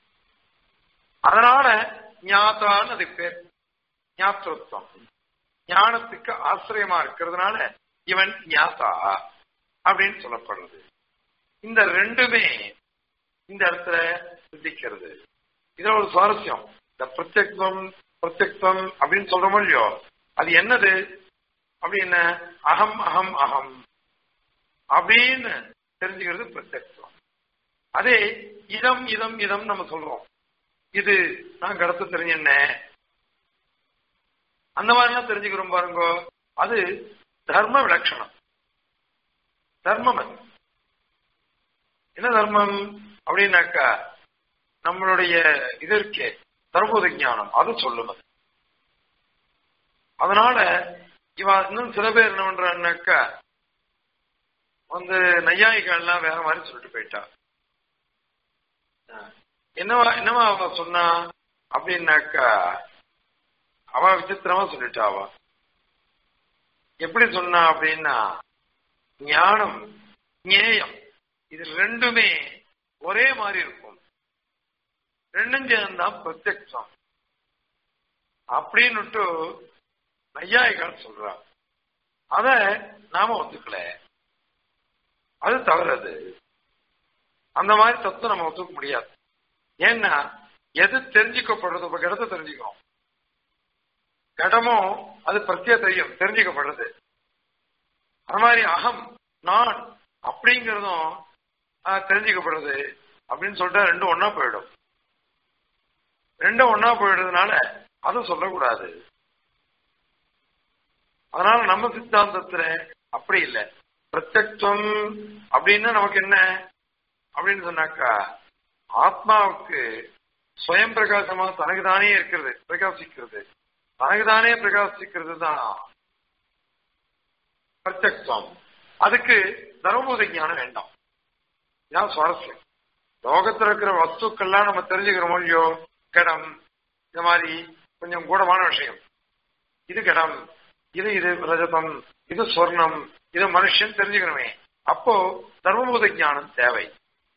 அதனால ஞாதான்னு அதுக்கு பேர் ஞாத்திருத்தம் ஞானத்துக்கு ஆசிரியமா இருக்கிறதுனால இவன் ஞாதா அப்படின்னு சொல்லப்படுறது இந்த ரெண்டுமே இந்த இடத்துல சித்திக்கிறது இதுல ஒரு சுவாரஸ்யம் இந்த பிரத்யக்தம் பிரத்யக்தம் அப்படின்னு சொல்றோமோ இல்லையோ அது என்னது அப்படின்னு அகம் அகம் அகம் அப்படின்னு தெரிஞ்சுக்கிறது பிரத்யக்தம் அதே இதம் இதம் இதம் நம்ம சொல்றோம் இது நான் கடத்த தெரிஞ்ச அந்த மாதிரிலாம் தெரிஞ்சுக்கிறோம் பாருங்க அது தர்ம விலட்சணம் தர்மம் அது என்ன தர்மம் அப்படின்னாக்கா நம்மளுடைய இது இருக்கே தர்மபோத ஞானம் அது சொல்லும் அது அதனால இவ இன்னும் சில பேர் என்ன பண்றான்னாக்கா வந்து நையாயிகள் எல்லாம் வேற மாதிரி சொல்லிட்டு போயிட்டா அஹ் என்னவா என்னவா அவ சொன்னா அப்படின்னாக்கா அவ விசித்திரமா சொல்லிட்டா அவ எப்படி சொன்னா அப்படின்னா ஞானம் ஞேயம் இது ரெண்டுமே ஒரே மாதிரி இருக்கும் ரெண்டும் சேர்ந்தான் பிரத்யக்ஷம் அப்படின்னுட்டு நையாயிகள் சொல்றா அத நாம ஒத்துக்கல அது தவறது அந்த மாதிரி தத்துவம் நம்ம ஒத்துக்க முடியாது ஏன்னா எது தெரிஞ்சுக்கப்படுறது இப்ப கடத்தை தெரிஞ்சுக்கிறோம் கடமும் அது பிரத்யே தெரியும் தெரிஞ்சுக்கப்படுறது அது மாதிரி அகம் நான் அப்படிங்கிறதும் ஆஹ், தெரிஞ்சுக்கப்படுறது அப்படின்னு சொல்லிட்டா ரெண்டும் ஒன்னா போயிடும் ரெண்டும் ஒன்னா போயிடுறதுனால அதை சொல்லக்கூடாது அதனால நம்ம சித்தாந்தத்துல அப்படி இல்லை பிரத்யக்ஷம் அப்படின்னா நமக்கு என்ன அப்படின்னு சொன்னாக்கா ஆத்மாவுக்கு சுயம் பிரகாசமா தனக்கு தானே இருக்கிறது பிரகாசிக்கிறது தனக்கு தானே பிரகாசிக்கிறது தான் பிரத்யக்ஷம் அதுக்கு தர்மபூத ஞானம் வேண்டாம் இதான் சுவாரஸ்யம் லோகத்துல இருக்கிற வஸ்துக்கள்லாம் நம்ம தெரிஞ்சுக்கிறோமோ இல்லையோ கடம் இந்த மாதிரி கொஞ்சம் கூடமான விஷயம் இது கடம் இது இது ரஜதம் இது சொர்ணம் இது மனுஷன் தெரிஞ்சுக்கணுமே அப்போ தர்மபூத ஞானம் தேவை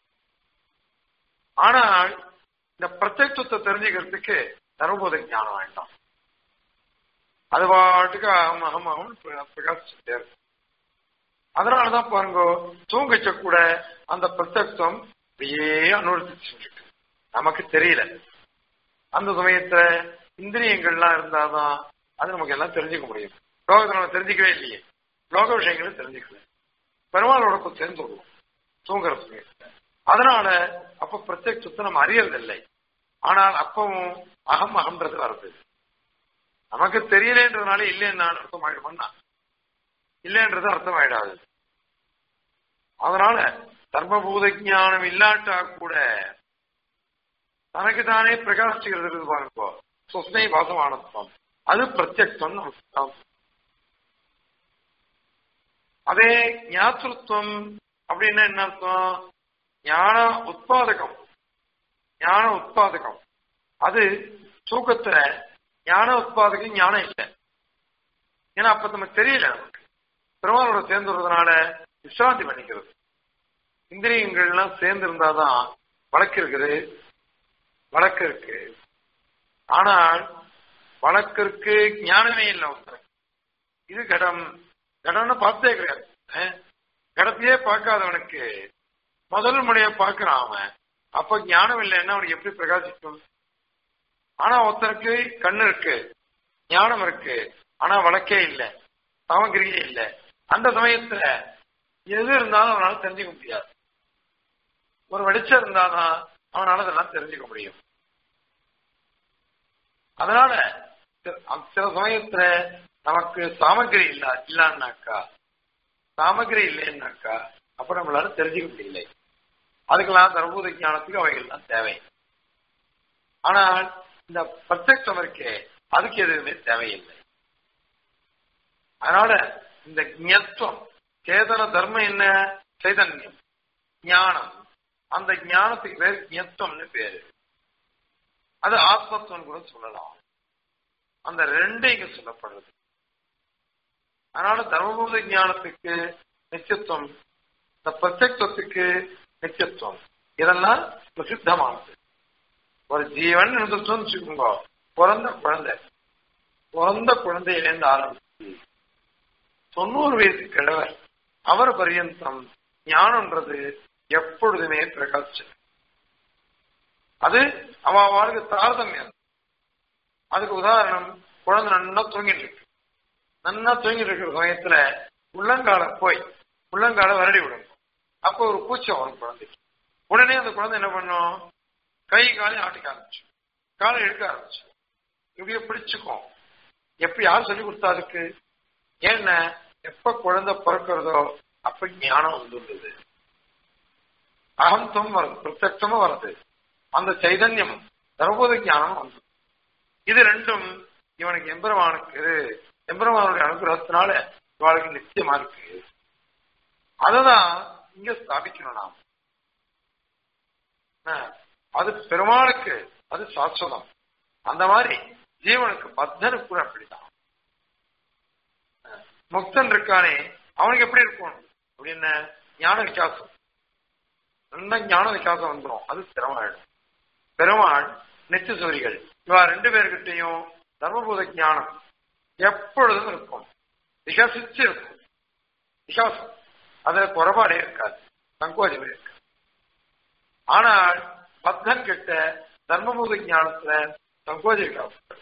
ஆனால் இந்த பிரத்யத்துவத்தை தெரிஞ்சுக்கிறதுக்கு தர்மபூத ஞானம் வேண்டாம் அது பாட்டுக்கு அகம் அகம் அகம் பிரகாசிச்சுட்டே இருக்கு அதனாலதான் பாருங்க தூங்கச்ச கூட அந்த பிரத்யக்ஷம் அப்படியே அனுவர்த்திச்சுட்டு நமக்கு தெரியல அந்த சமயத்துல இந்திரியங்கள்லாம் இருந்தாதான் அது நமக்கு எல்லாம் தெரிஞ்சுக்க முடியும் லோகத்தை நம்ம தெரிஞ்சுக்கவே இல்லையே லோக விஷயங்களை தெரிஞ்சுக்கல பெருமாளோட போய் சேர்ந்து விடுவோம் தூங்குற சமயத்துல அதனால அப்ப பிரத்யட்சத்தை நம்ம அறியறதில்லை ஆனால் அப்பவும் அகம் அகம்ன்றது வருது நமக்கு தெரியலன்றதுனால இல்லைன்னு நான் அர்த்தம் ஆயிடுமன்னா இல்லைன்றது அர்த்தம் ஆயிடாது அதனால தர்மபூத ஞானம் இல்லாட்டா கூட தனக்கு தானே பிரகாசிக்கிறது இருக்குது பாருங்க சுஸ்னை பாசமானத்துவம் அது பிரத்யக்ஷம் நம்ம சித்தாந்தம். அதே ஞாத்திருத்துவம் அப்படின்னா என்ன அர்த்தம் ஞான உத்பாதகம் ஞான உத்பாதகம் அது தூக்கத்துல ஞான உத்பாதகம் ஞானம் இல்லை ஏன்னா அப்ப நமக்கு தெரியல நமக்கு பெருமாளோட சேர்ந்து வருவதனால விசிராந்தி பண்ணிக்கிறது இந்திரியங்கள்லாம் சேர்ந்து இருந்தாதான் வழக்கு இருக்குது வழக்கு இருக்கு ஆனால் வழக்கு இருக்கு ஞானமே இல்லை ஒருத்தர் இது கடம் கடம்னு பார்த்தே கிடையாது அஹ், கடத்தையே பார்க்காதவனுக்கு முதல் முறையை பார்க்கிறான் அவன் அப்ப ஞானம் இல்லைன்னா அவனுக்கு எப்படி பிரகாசிக்கும் ஆனா ஒருத்தனுக்கு கண்ணு இருக்கு ஞானம் இருக்கு ஆனா வழக்கே இல்லை சமகிரியே இல்லை அந்த சமயத்துல எது இருந்தாலும் அவனால தெரிஞ்சுக்க முடியாது ஒரு வெளிச்சம் இருந்தாதான் அவனால அதெல்லாம் தெரிஞ்சுக்க முடியும் அதனால சில- சில சமயத்துல நமக்கு சாமகிரி இல்ல இல்லன்னாக்கா சாமகிரி இல்லைன்னாக்கா அப்ப நம்மளால தெரிஞ்சுக்க முடியல அதுக்கெல்லாம் தர்மபூத ஞானத்துக்கு அவைகள்லாம் தேவை ஆனால் இந்த பிரத்யக்ஷம் இருக்கே அதுக்கு எதுவுமே தேவையில்லை அதனால இந்த ஞத்துவம் சேதன தர்மம் என்ன சைதன்யம் ஞானம் அந்த ஞானத்துக்கு பேர் ஞத்துவம்னு பேரு அது ஆத்மத்துவம் கூட சொல்லலாம் அந்த ரெண்டு இங்க சொல்லப்படுறது அதனால தர்மபூத ஞானத்துக்கு நிச்சயத்துவம் இந்த பிரத்யத்துவத்துக்கு நிச்சயத்துவம் இதெல்லாம் பிரசித்தமானது ஒரு ஜீவன் இருந்துட்டோம்னு வச்சுக்கோங்க பிறந்த குழந்தை பிறந்த குழந்தையிலேருந்து ஆரம்பிச்சு தொண்ணூறு வயசு கிழவர் அவர் பரியந்தம் ஞானம்ன்றது எப்பொழுதுமே பிரகாசம் அது அவன் வாழ்க்கை தாரதமியம் அதுக்கு உதாரணம் குழந்தை நன்னா தூங்கிட்டு இருக்கு நன்னா தூங்கிட்டு இருக்கிற சமயத்துல உள்ளங்கால போய் உள்ளங்கால வருடி விடும் அப்போ ஒரு கூச்சம் வரும் குழந்தைக்கு உடனே அந்த குழந்தை என்ன பண்ணும் கை காலையும் ஆட்டிக்க ஆரம்பிச்சு காலை எடுக்க ஆரம்பிச்சு இப்படியே பிடிச்சுக்கும் எப்ப யார் சொல்லி கொடுத்தா அதுக்கு ஏன்னா எப்ப குழந்தை பிறக்கிறதோ அப்ப ஞானம் வந்துள்ளது அகந்தம் வருது பிரத்யட்சமும் வருது அந்த சைதன்யம் தர்மபோத ஞானம் வந்து இது ரெண்டும் இவனுக்கு எம்பெருமானுக்கு எம்பெருமானுடைய அனுகிரகத்தினால இவளுக்கு நிச்சயமா இருக்கு அததான் இங்க ஸ்தாபிக்கணும் நாம் அது பெருமாளுக்கு அது சாஸ்வதம் அந்த மாதிரி ஜீவனுக்கு பத்தனுக்கு கூட அப்படிதான் முக்தன் இருக்கானே அவனுக்கு எப்படி இருக்கும் அப்படின்னு ஞான விகாசம் நல்ல ஞான விகாசம் வந்துடும் அது பெருமாள் பெருமாள் நெச்சு சூரிகள் இவா ரெண்டு பேர்கிட்டையும் தர்மபூத ஞானம் எப்பொழுதும் இருக்கும் விகசிச்சு இருக்கும் விகாசம் அதுல குறைபாடே இருக்காது சங்கோஜமே இருக்காது ஆனால் பக்தன் கிட்ட தர்மபூத ஞானத்துல சங்கோஜ விகாசம்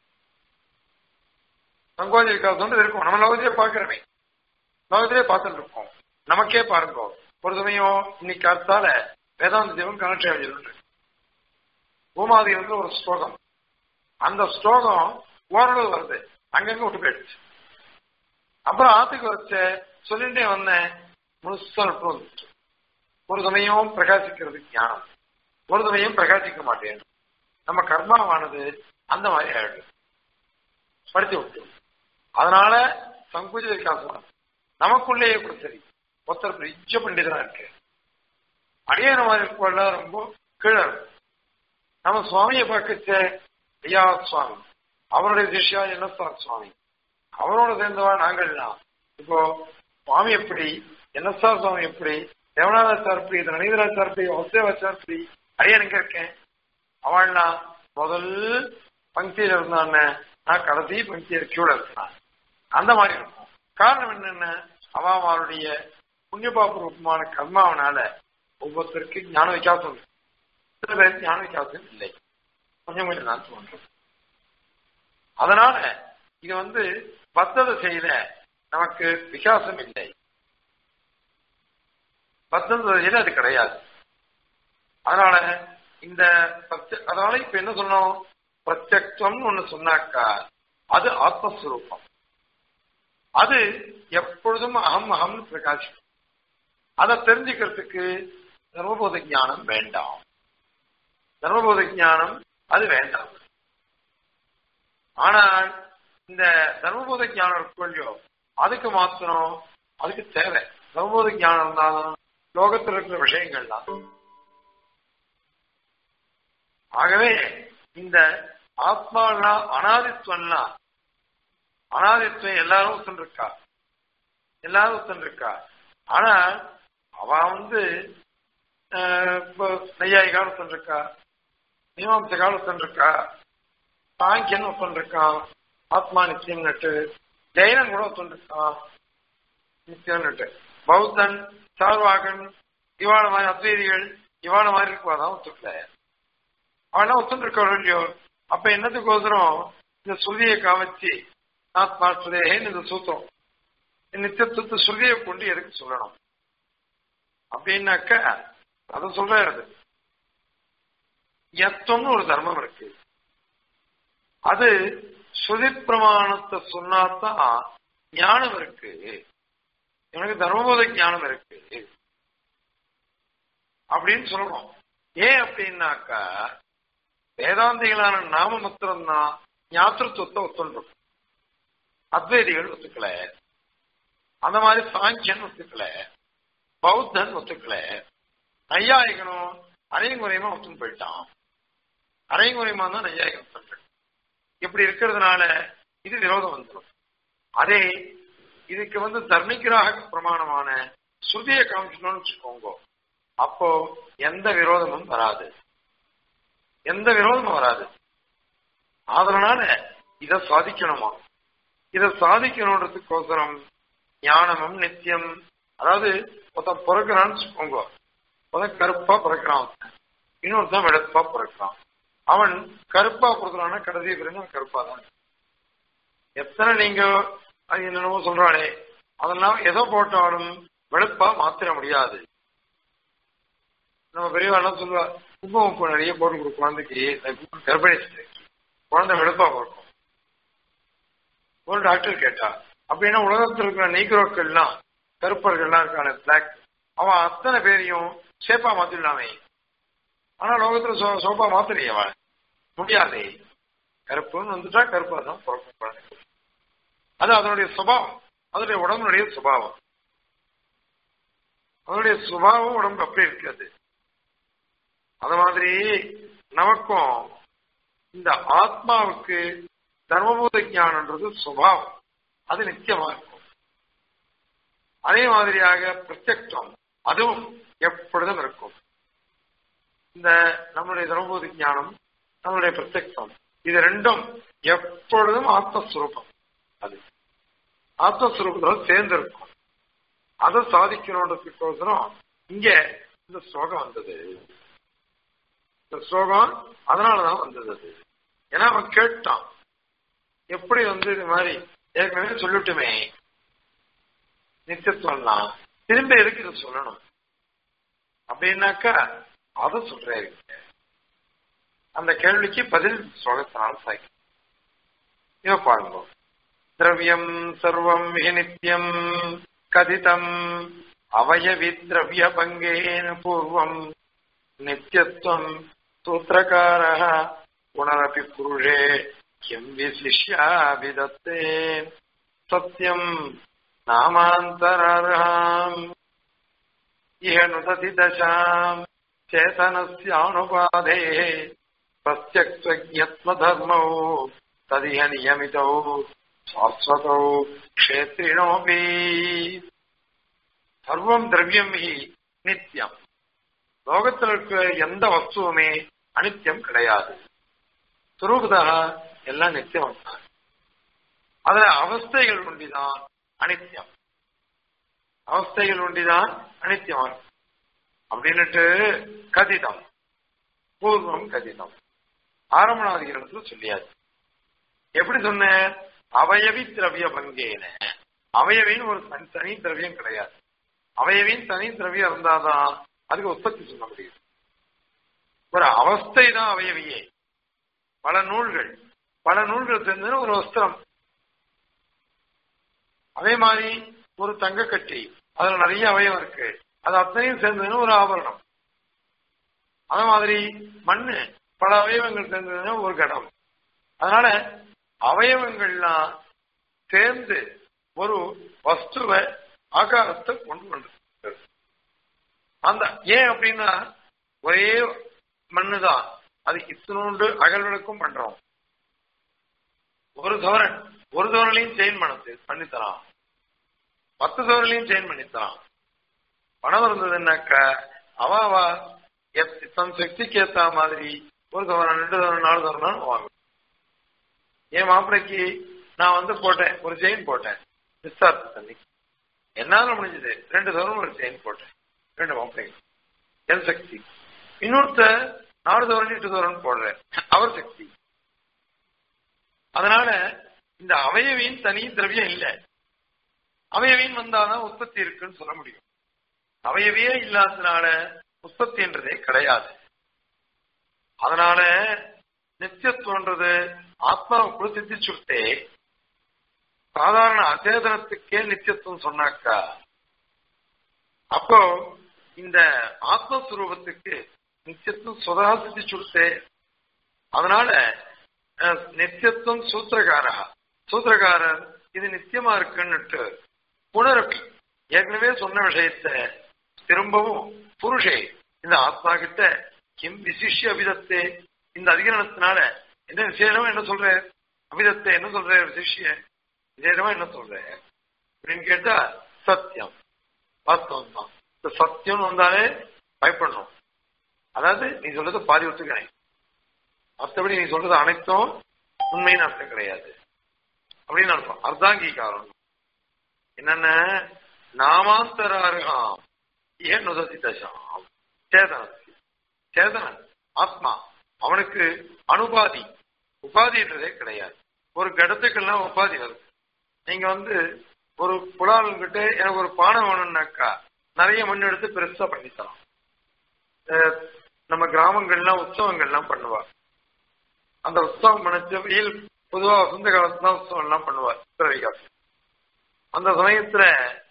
சங்கோஜ விகாசம் இருக்கும் நம்ம லோகத்திலே பாக்குறமே லோகத்திலே பார்த்துட்டு இருக்கோம் நமக்கே பாருங்க ஒரு சமயம் இன்னைக்கு அடுத்தால வேதாந்த தேவன் கனெக்ஷன் எழுதிட்டு பூமாதி வந்து ஒரு ஸ்லோகம் அந்த ஸ்லோகம் ஓரளவு வருது அங்கங்க விட்டு போயிடுச்சு அப்புறம் ஆத்துக்கு வச்ச சொல்லிட்டே வந்தேன் முழுசா விட்டு வந்துச்சு ஒரு சமயம் பிரகாசிக்கிறது ஞானம் ஒரு சமயம் பிரகாசிக்க மாட்டேன் நம்ம கர்மாவானது அந்த மாதிரி ஆயிடுது படித்து விட்டு அதனால சங்குஜ விகாசம் நமக்குள்ளேயே கூட சரி ஒருத்தர் பெரிய பண்டிதனா இருக்கு அடியான மாதிரி இருப்பவர்கள ரொம்ப கீழே இருக்கும் நம்ம சுவாமியை பார்க்கச்ச ஐயா சுவாமி அவருடைய சிஷ்யா என்னஸ்தார் சுவாமி அவரோட சேர்ந்தவா நாங்கள் தான் இப்போ சுவாமி எப்படி என்னஸ்தார் சுவாமி எப்படி தேவநாதாச்சார் எப்படி நனீதராச்சார் எப்படி வசுதேவாச்சார் எப்படி அடியான் எங்க இருக்கேன் அவள்னா முதல் பங்கியில இருந்தான்னு நான் கடைசி பங்கியில கீழே இருக்கிறான் அந்த மாதிரி இருக்கும் காரணம் என்னென்ன அவளுடைய புண்ணியபாப ரூபமான கர்மாவனால ஒவ்வொருத்தருக்கு ஞான விகாசம் சில பேருக்கு ஞான விகாசம் இல்லை கொஞ்சம் கொஞ்சம் நான் தோன்றும் அதனால இது வந்து பத்ததை செய்த நமக்கு விகாசம் இல்லை பத்ததை செய்த அது கிடையாது அதனால இந்த அதனால இப்ப என்ன சொன்னோம் பிரத்யக்தம்னு ஒண்ணு சொன்னாக்கா அது ஆத்மஸ்வரூபம் அது எப்பொழுதும் அகம் அகம்னு பிரகாசிக்கும் அதை தெரிஞ்சுக்கிறதுக்கு தர்மபோத ஞானம் வேண்டாம் தர்மபோத ஞானம் அது வேண்டாம் ஆனால் இந்த தர்மபோத ஞானம் இருக்கோ அதுக்கு மாத்திரம் அதுக்கு தேவை தர்மபோத ஞானம் இருந்தாலும் லோகத்தில் இருக்கிற விஷயங்கள்லாம் ஆகவே இந்த ஆத்மாலாம் அனாதித்வம்லாம் அனாதித்வம் எல்லாரும் ஒத்துருக்கா எல்லாரும் ஒத்துருக்கா ஆனா அவ வந்து இப்போ நெய்யாய் காலத்தன் இருக்கா மீமாம்ச காலத்தன் இருக்கா சாங்கியன் ஒருத்தன் இருக்கான் ஆத்மா நிச்சயம் நட்டு ஜெயனன் கூட ஒருத்தன் இருக்கான் நிச்சயம் நட்டு பௌத்தன் சார்வாகன் இவாள மாதிரி அத்வைதிகள் இவாள மாதிரி இருக்குவாதான் ஒத்துக்கல அவனா ஒத்துன்னு இருக்கவள் இல்லையோ அப்ப என்னத்துக்கோசரம் இந்த சுருதியை காமிச்சு ஆத்மா சுதேகன்னு இந்த சூத்திரம் நித்தியத்துவத்தை சுருதியை கொண்டு எதுக்கு சொல்லணும் அப்படின்னாக்க அதை சொல்றது எத்தம்னு ஒரு தர்மம் இருக்கு அது ஸ்ருதி பிரமாணத்தை சொன்னாதான் ஞானம் இருக்கு எனக்கு தர்மபோத ஞானம் இருக்கு அப்படின்னு சொல்லணும் ஏன் அப்படின்னாக்கா வேதாந்திகளான நாம மாத்திரம்தான் ஞாத்திருத்துவத்தை ஒத்துண்டிருக்கும் அத்வைதிகள் ஒத்துக்கல அந்த மாதிரி சாங்கியன் ஒத்துக்கல பௌத்தன் ஒத்துக்கல நையாயிகனும் அரைங்குறையமா ஒத்துன்னு போயிட்டான் அரைங்குறையமா தான் நையாயிகம் ஒத்துன்னு இப்படி இருக்கிறதுனால இது விரோதம் வந்துடும் அதே இதுக்கு வந்து தர்மிகராக பிரமாணமான ஸ்ருதியை காமிக்கணும்னு வச்சுக்கோங்க அப்போ எந்த விரோதமும் வராது எந்த விரோதமும் வராது அதனால இத சாதிக்கணுமா இத சாதிக்கணுன்றதுக்கோசரம் ஞானமும் நித்தியம் அதாவது ஒருத்தன் பிறக்கிறான்னு வச்சுக்கோங்க ஒருத்தன் கருப்பா பிறக்கிறான் இன்னொருத்தன் வெளுப்பா பிறக்கிறான் அவன் கருப்பா பிறக்கிறான்னா கடைசி பிறகு அவன் கருப்பா தான் எத்தனை நீங்க அது என்னென்னமோ சொல்றானே அதெல்லாம் எதோ போட்டாலும் வெளுப்பா மாத்திர முடியாது நம்ம பெரியவா என்ன சொல்லுவா குங்குமம் உப்பு நிறைய போட்டு கொடு குழந்தைக்கு கர்ப்பிணி குழந்தை வெளுப்பா பிறக்கும் ஒரு டாக்டர் கேட்டா அப்படின்னா உலகத்தில் இருக்கிற நீக்ரோக்கள்லாம் கருப்பர்கள்லாம் இருக்கான பிளாக் அவன் அத்தனை பேரையும் சேப்பா மாத்திடலாமே ஆனா லோகத்துல சோ சோப்பா மாத்திரையே அவன் முடியாதே கருப்புன்னு வந்துட்டா கருப்பா தான் பிறக்கும் குழந்தை அது அதனுடைய சுபாவம் அதனுடைய உடம்புடைய சுபாவம் அதனுடைய சுபாவம் உடம்பு அப்படி இருக்காது அது மாதிரி நமக்கும் இந்த ஆத்மாவுக்கு தர்மபூத ஞானன்றது சுபாவம் அது நிச்சயமா இருக்கும் அதே மாதிரியாக பிரத்யக்ஷம் அதுவும் எப்பொழுதும் இருக்கும் இந்த நம்முடைய தர்மபூத ஞானம் நம்முடைய பிரத்யக்ஷம் இது ரெண்டும் எப்பொழுதும் ஆத்மஸ்வரூபம் அது ஆத்மஸ்வரூபத்தோட சேர்ந்து இருக்கும் அதை சாதிக்கணுன்றதுக்கோசரம் இங்க இந்த ஸ்லோகம் வந்தது இந்த ஸ்லோகம் அதனாலதான் வந்தது அது ஏன்னா அவன் கேட்டான் எப்படி வந்து இது மாதிரி ஏற்கனவே சொல்லிட்டுமே நித்தியத்துவம்லாம் திரும்ப எதுக்கு இதை சொல்லணும் அப்படின்னாக்கா அதை சொல்றாரு அந்த கேள்விக்கு பதில் ஸ்லோகத்தினால சாய்க்கு இவ பாருங்க திரவியம் சர்வம் ஹி நித்தியம் கதிதம் அவயவி திரவிய பங்கேன பூர்வம் நித்தியத்துவம் சூத்திரக்கார புனரப்பி புருஷே கிம் விசிஷ்யாபிதத்தே சத்தியம் நாமாந்தரர்ஹாம் இஹ நுததி தசாம் சேதனஸ்யானுபாதே பிரத்யக்ஷஜத்மதர்மௌ ததிஹ நியமிதௌ சாஸ்வதௌ க்ஷேத்ரிணோபி சர்வம் திரவியம் ஹி நித்தியம் லோகத்தில் இருக்கிற எந்த வஸ்துவுமே அனித்தியம் கிடையாது சுரூபதா எல்லாம் நித்தியம் தான் அதுல அவஸ்தைகள் ஒண்டிதான் அனித்தியம் அவஸ்தைகள் ஒண்டிதான் அனித்தியம் அப்படின்னுட்டு கதிதம் பூர்வம் கதிதம் ஆரம்பணாதிகாரத்துல சொல்லியாச்சு எப்படி சொன்ன அவயவி திரவிய பங்கேன அவயவின்னு ஒரு தனி தனி திரவியம் கிடையாது அவயவின் தனி திரவியம் இருந்தாதான் அதுக்கு உற்பத்தி சொல்ல முடியும் ஒரு அவஸ்தை தான் அவயவியே பல நூல்கள் பல நூல்கள் சேர்ந்து ஒரு வஸ்திரம் அதே மாதிரி ஒரு தங்க கட்டி அதுல நிறைய அவயவம் இருக்கு அது அத்தனையும் சேர்ந்ததுன்னு ஒரு ஆபரணம் அதே மாதிரி மண்ணு பல அவயவங்கள் சேர்ந்ததுன்னா ஒரு கடம் அதனால அவயவங்கள்லாம் சேர்ந்து ஒரு வஸ்துவை ஆகாரத்தை கொண்டு வந்து அந்த ஏன் அப்படின்னா ஒரே மண்ணுதான் அது இத்தினோண்டு அகல்வெடுக்கும் பண்றோம் ஒரு சவரன் ஒரு சவரலையும் செயின் பண்ணது பண்ணித்தரான் பத்து சவரலையும் செயின் பண்ணித்தரான் பணம் இருந்ததுன்னாக்க அவ அவ தன் சக்திக்கு ஏத்த மாதிரி ஒரு சவரன் ரெண்டு சவரன் நாலு சவரன் வாங்கும் என் மாப்பிளைக்கு நான் வந்து போட்டேன் ஒரு செயின் போட்டேன் நிஸ்தார்த்த தண்ணி என்னால முடிஞ்சது ரெண்டு சவரன் ஒரு செயின் போட்டேன் ரெண்டு மாப்பிளைங்க என் சக்தி இன்னொருத்த நாலு சவரன் எட்டு சவரன் போடுறேன் அவர் சக்தி அதனால இந்த அவயவின் தனி திரவியம் இல்லை அவயவின் வந்தாதான் உற்பத்தி இருக்குன்னு சொல்ல முடியும் அவயவியே இல்லாததுனால உற்பத்தின்றதே கிடையாது அதனால நித்தியத்துவன்றது ஆத்மாவுக்குள்ள சித்திச்சுட்டே சாதாரண அச்சேதனத்துக்கே நித்தியத்துவம் சொன்னாக்கா அப்போ இந்த ஆத்மஸ்வரூபத்துக்கு நித்தியத்துவம் சுதா சித்திச்சுட்டே அதனால அஹ், நித்தியத்துவம் சூத்திரகாரா சூத்திரகாரர் இது நித்தியமா இருக்குன்னுட்டு புனரப்பி ஏற்கனவே சொன்ன விஷயத்தை திரும்பவும் புருஷே இந்த ஆத்மா கிட்ட கிம் விசிஷ்ய அபிதத்தே இந்த அதிகரணத்தினால என்ன விசேஷமா என்ன சொல்ற அபிதத்தை என்ன சொல்ற விசிஷ்ய விசேஷமா என்ன சொல்ற அப்படின்னு கேட்டா சத்தியம் வாஸ்தவம் தான் இந்த சத்தியம் வந்தாலே பயப்படணும் அதாவது நீ சொல்றது பாதி ஒத்துக்கிறேன் மற்றபடி நீ சொல்றது அனைத்தும் உண்மைன்னு அர்த்தம் கிடையாது அப்படின்னு அர்த்தம் அர்த்தாங்கீகாரம் என்னென்ன நாமாந்தராருகாம் ஏன் நுதசி தசாம் சேதனன் சேதனன் ஆத்மா அவனுக்கு அனுபாதி உபாதின்றதே கிடையாது ஒரு கடத்துக்கெல்லாம் உபாதி வருது நீங்க வந்து ஒரு புலாலுங்கிட்ட எனக்கு ஒரு பானை வேணும்னாக்கா நிறைய மண் எடுத்து பெருசா பண்ணி தரோம் அஹ் நம்ம கிராமங்கள்லாம் உற்சவங்கள்லாம் பண்ணுவா அந்த உற்சவம் பண்ணச்சு வெயில் பொதுவா வசந்த காலத்துல தான் உற்சவம் எல்லாம் பண்ணுவார் சித்திரவைகாசி அந்த சமயத்துல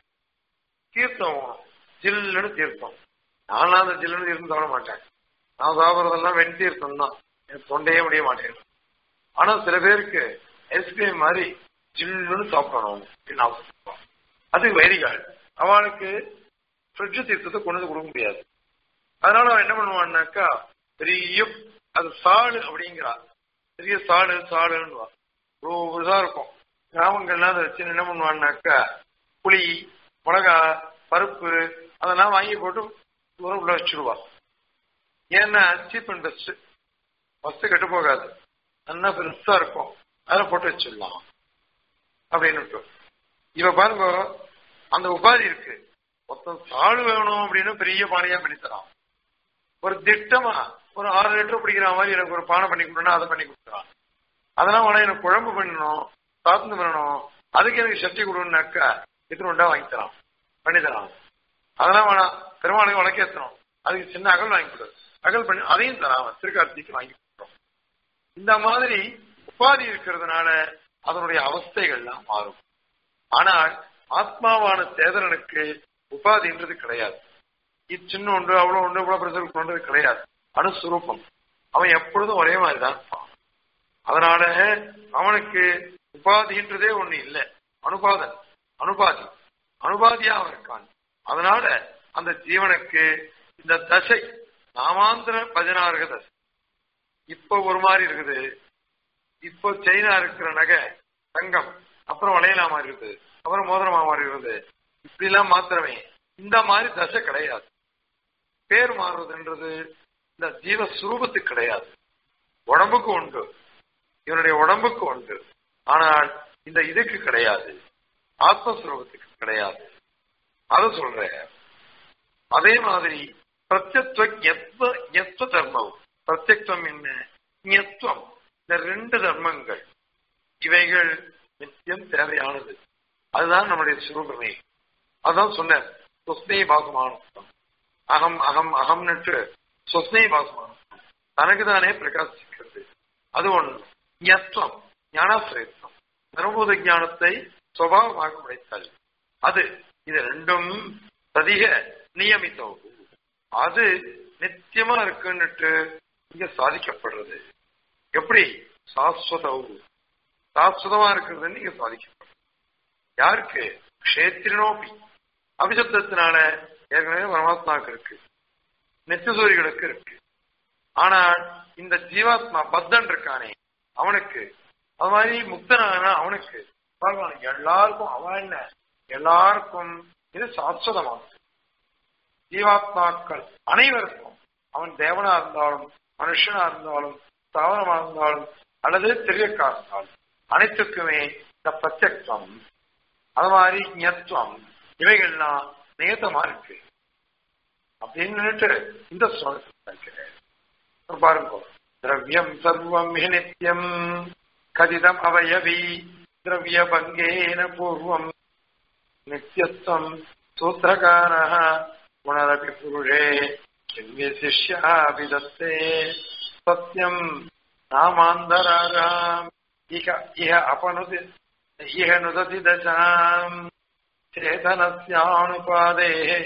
தீர்த்தம் வேணும். ஜில்லுன்னு தீர்த்தம் நானும் அந்த ஜில்லுன்னு தீர்த்தம் சாப்பிட மாட்டேன் நான் சாப்பிட்றதெல்லாம் வெண் தீர்த்தம் தான் எனக்கு தொண்டையே முடிய மாட்டேங்குது ஆனா சில பேருக்கு ஐஸ்கிரீம் மாதிரி ஜில்லுன்னு சாப்பிடணும் அப்படின்னு ஆசைப்படுவான் அது வைரிகால் அவனுக்கு ஃப்ரிட்ஜ் தீர்த்தத்தை கொண்டு வந்து கொடுக்க முடியாது அதனால அவன் என்ன பண்ணுவான்னாக்கா பெரிய அது சாடு அப்படிங்கிறா பெரிய சாடு சாடுன்னு இவ்வளோ இதா இருக்கும் கிராமங்கள்லாம் அதை வச்சு என்ன பண்ணுவான்னாக்கா புளி மிளகா பருப்பு அதெல்லாம் வாங்கி போட்டு தூரம் உள்ள வச்சிருவா ஏன்னா சீப் அண்ட் பெஸ்ட் ஃபஸ்ட்டு கெட்டு போகாது நல்லா பெருசா இருக்கும் அதில் போட்டு வச்சிடலாம் அப்படின்னு இப்ப பாருங்க அந்த உபாதி இருக்கு ஒருத்தன் சாடு வேணும் அப்படின்னு பெரிய பானையா பண்ணி தரான் ஒரு திட்டமா ஒரு ஆறு லிட்டர் பிடிக்கிற மாதிரி எனக்கு ஒரு பானை பண்ணி கொடுனா அதை பண்ணி கொடுக்குறான் அதெல்லாம் வேணா எனக்கு குழம்பு பண்ணணும் சாத்தந்து பண்ணணும் அதுக்கு எனக்கு சக்தி கொடுன்னாக்கா இத்தனை உண்டா வாங்கி தரான் பண்ணி தரான் அதெல்லாம் வேணாம் பெருமாளுக்கு உனக்கேற்றணும் அதுக்கு சின்ன அகல் வாங்கி கொடு அகல் பண்ணி அதையும் தரான் அவன் திருக்கார்த்திக்கு வாங்கி கொடுக்குறோம் இந்த மாதிரி உபாதி இருக்கிறதுனால அதனுடைய அவஸ்தைகள்லாம் மாறும் ஆனால் ஆத்மாவான சேதனனுக்கு உபாதின்றது கிடையாது இது சின்ன உண்டு அவ்வளவு உண்டு இவ்வளவு பிரசர் கொண்டது கிடையாது அணுஸ்வரூபம் அவன் எப்பொழுதும் ஒரே மாதிரி தான் இருப்பான் அதனால அவனுக்கு உபாதின்றதே ஒண்ணு இல்லை அனுபாதன் அனுபாதி அனுபாதியா அவன் இருக்கான் அதனால அந்த ஜீவனுக்கு இந்த தசை நாமாந்திர பதினாறு தசை இப்போ ஒரு மாதிரி இருக்குது இப்போ செயினா இருக்கிற நகை தங்கம் அப்புறம் வளையலா மாதிரி இருக்குது அப்புறம் மோதிரமா மாதிரி இருக்குது இப்படி எல்லாம் மாத்திரமே இந்த மாதிரி தசை கிடையாது பேர் மாறுவதுன்றது இந்த ஜீவ சுரூபத்துக்கு கிடையாது உடம்புக்கு உண்டு இவனுடைய உடம்புக்கு உண்டு ஆனால் இந்த இதுக்கு கிடையாது ஆத்மஸ்வரூபத்துக்கு கிடையாது அதை சொல்ற அதே மாதிரி பிரத்யத்துவ ஞத்வ ஞத்வ தர்மம் பிரத்யக்தம் என்ன ஞத்வம் இந்த ரெண்டு தர்மங்கள் இவைகள் நித்தியம் தேவையானது அதுதான் நம்முடைய சுரூபமே அதான் சொன்னார் சொஸ்னே பாசமானம் அகம் அகம் அகம்னுட்டு சொஸ்னே பாசமானம் தனக்கு தானே பிரகாசிக்கிறது அது ஒண்ணு ஞத்வம் ஞானாசிரயத்துவம் தர்மபூத ஞானத்தை சுவாவமாக படைத்தல் அது இது ரெண்டும் அதிக நியமித்தம் அது நித்தியமா இருக்குன்னுட்டு இங்க சாதிக்கப்படுறது எப்படி சாஸ்வதவு சாஸ்வதமா இருக்கிறதுன்னு இங்க சாதிக்கப்படுறது யாருக்கு கஷேத்திரனோபி அபிசப்தத்தினால ஏற்கனவே பரமாத்மாவுக்கு இருக்கு நித்தியசூரிகளுக்கு இருக்கு ஆனால் இந்த ஜீவாத்மா பத்தன் இருக்கானே அவனுக்கு அது மாதிரி முக்தனான அவனுக்கு பகவான் எல்லாருக்கும் அவன் என்ன எல்லாருக்கும் இது சாஸ்வதமானது ஜீவாத்மாக்கள் அனைவருக்கும் அவன் தேவனா இருந்தாலும் மனுஷனா இருந்தாலும் தாவரமா இருந்தாலும் அல்லது திரியக்கா இருந்தாலும் அனைத்துக்குமே இந்த பிரத்யக்தம் அது மாதிரி ஞத்வம் இவைகள்லாம் நியத்தமா இருக்கு அப்படின்னு இந்த சொல்ல பாருங்க திரவியம் சர்வம் ஹி நித்தியம் கதிதம் அவயவி திரவிய பங்கேன பூர்வம் நித்தியத்துவம் சூத்திரகார புனரபி புருஷே கிம் விசிஷ்யா விதத்தே சத்தியம் नामान्तराराम् इह इह अपनुति इह नुदति दशाम् चेतनस्यानुपादेः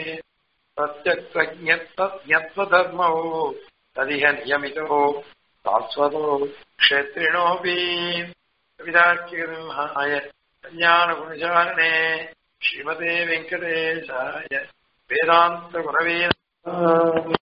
प्रत्यक्तज्ञत्वधर्मौ तदिह नियमितो शाश्वतो क्षेत्रिणोऽपि विदाख्यगृहाय ज्ञानगुणचारणे श्रीमते वेङ्कटेशाय वेदान्तगुरवे नमः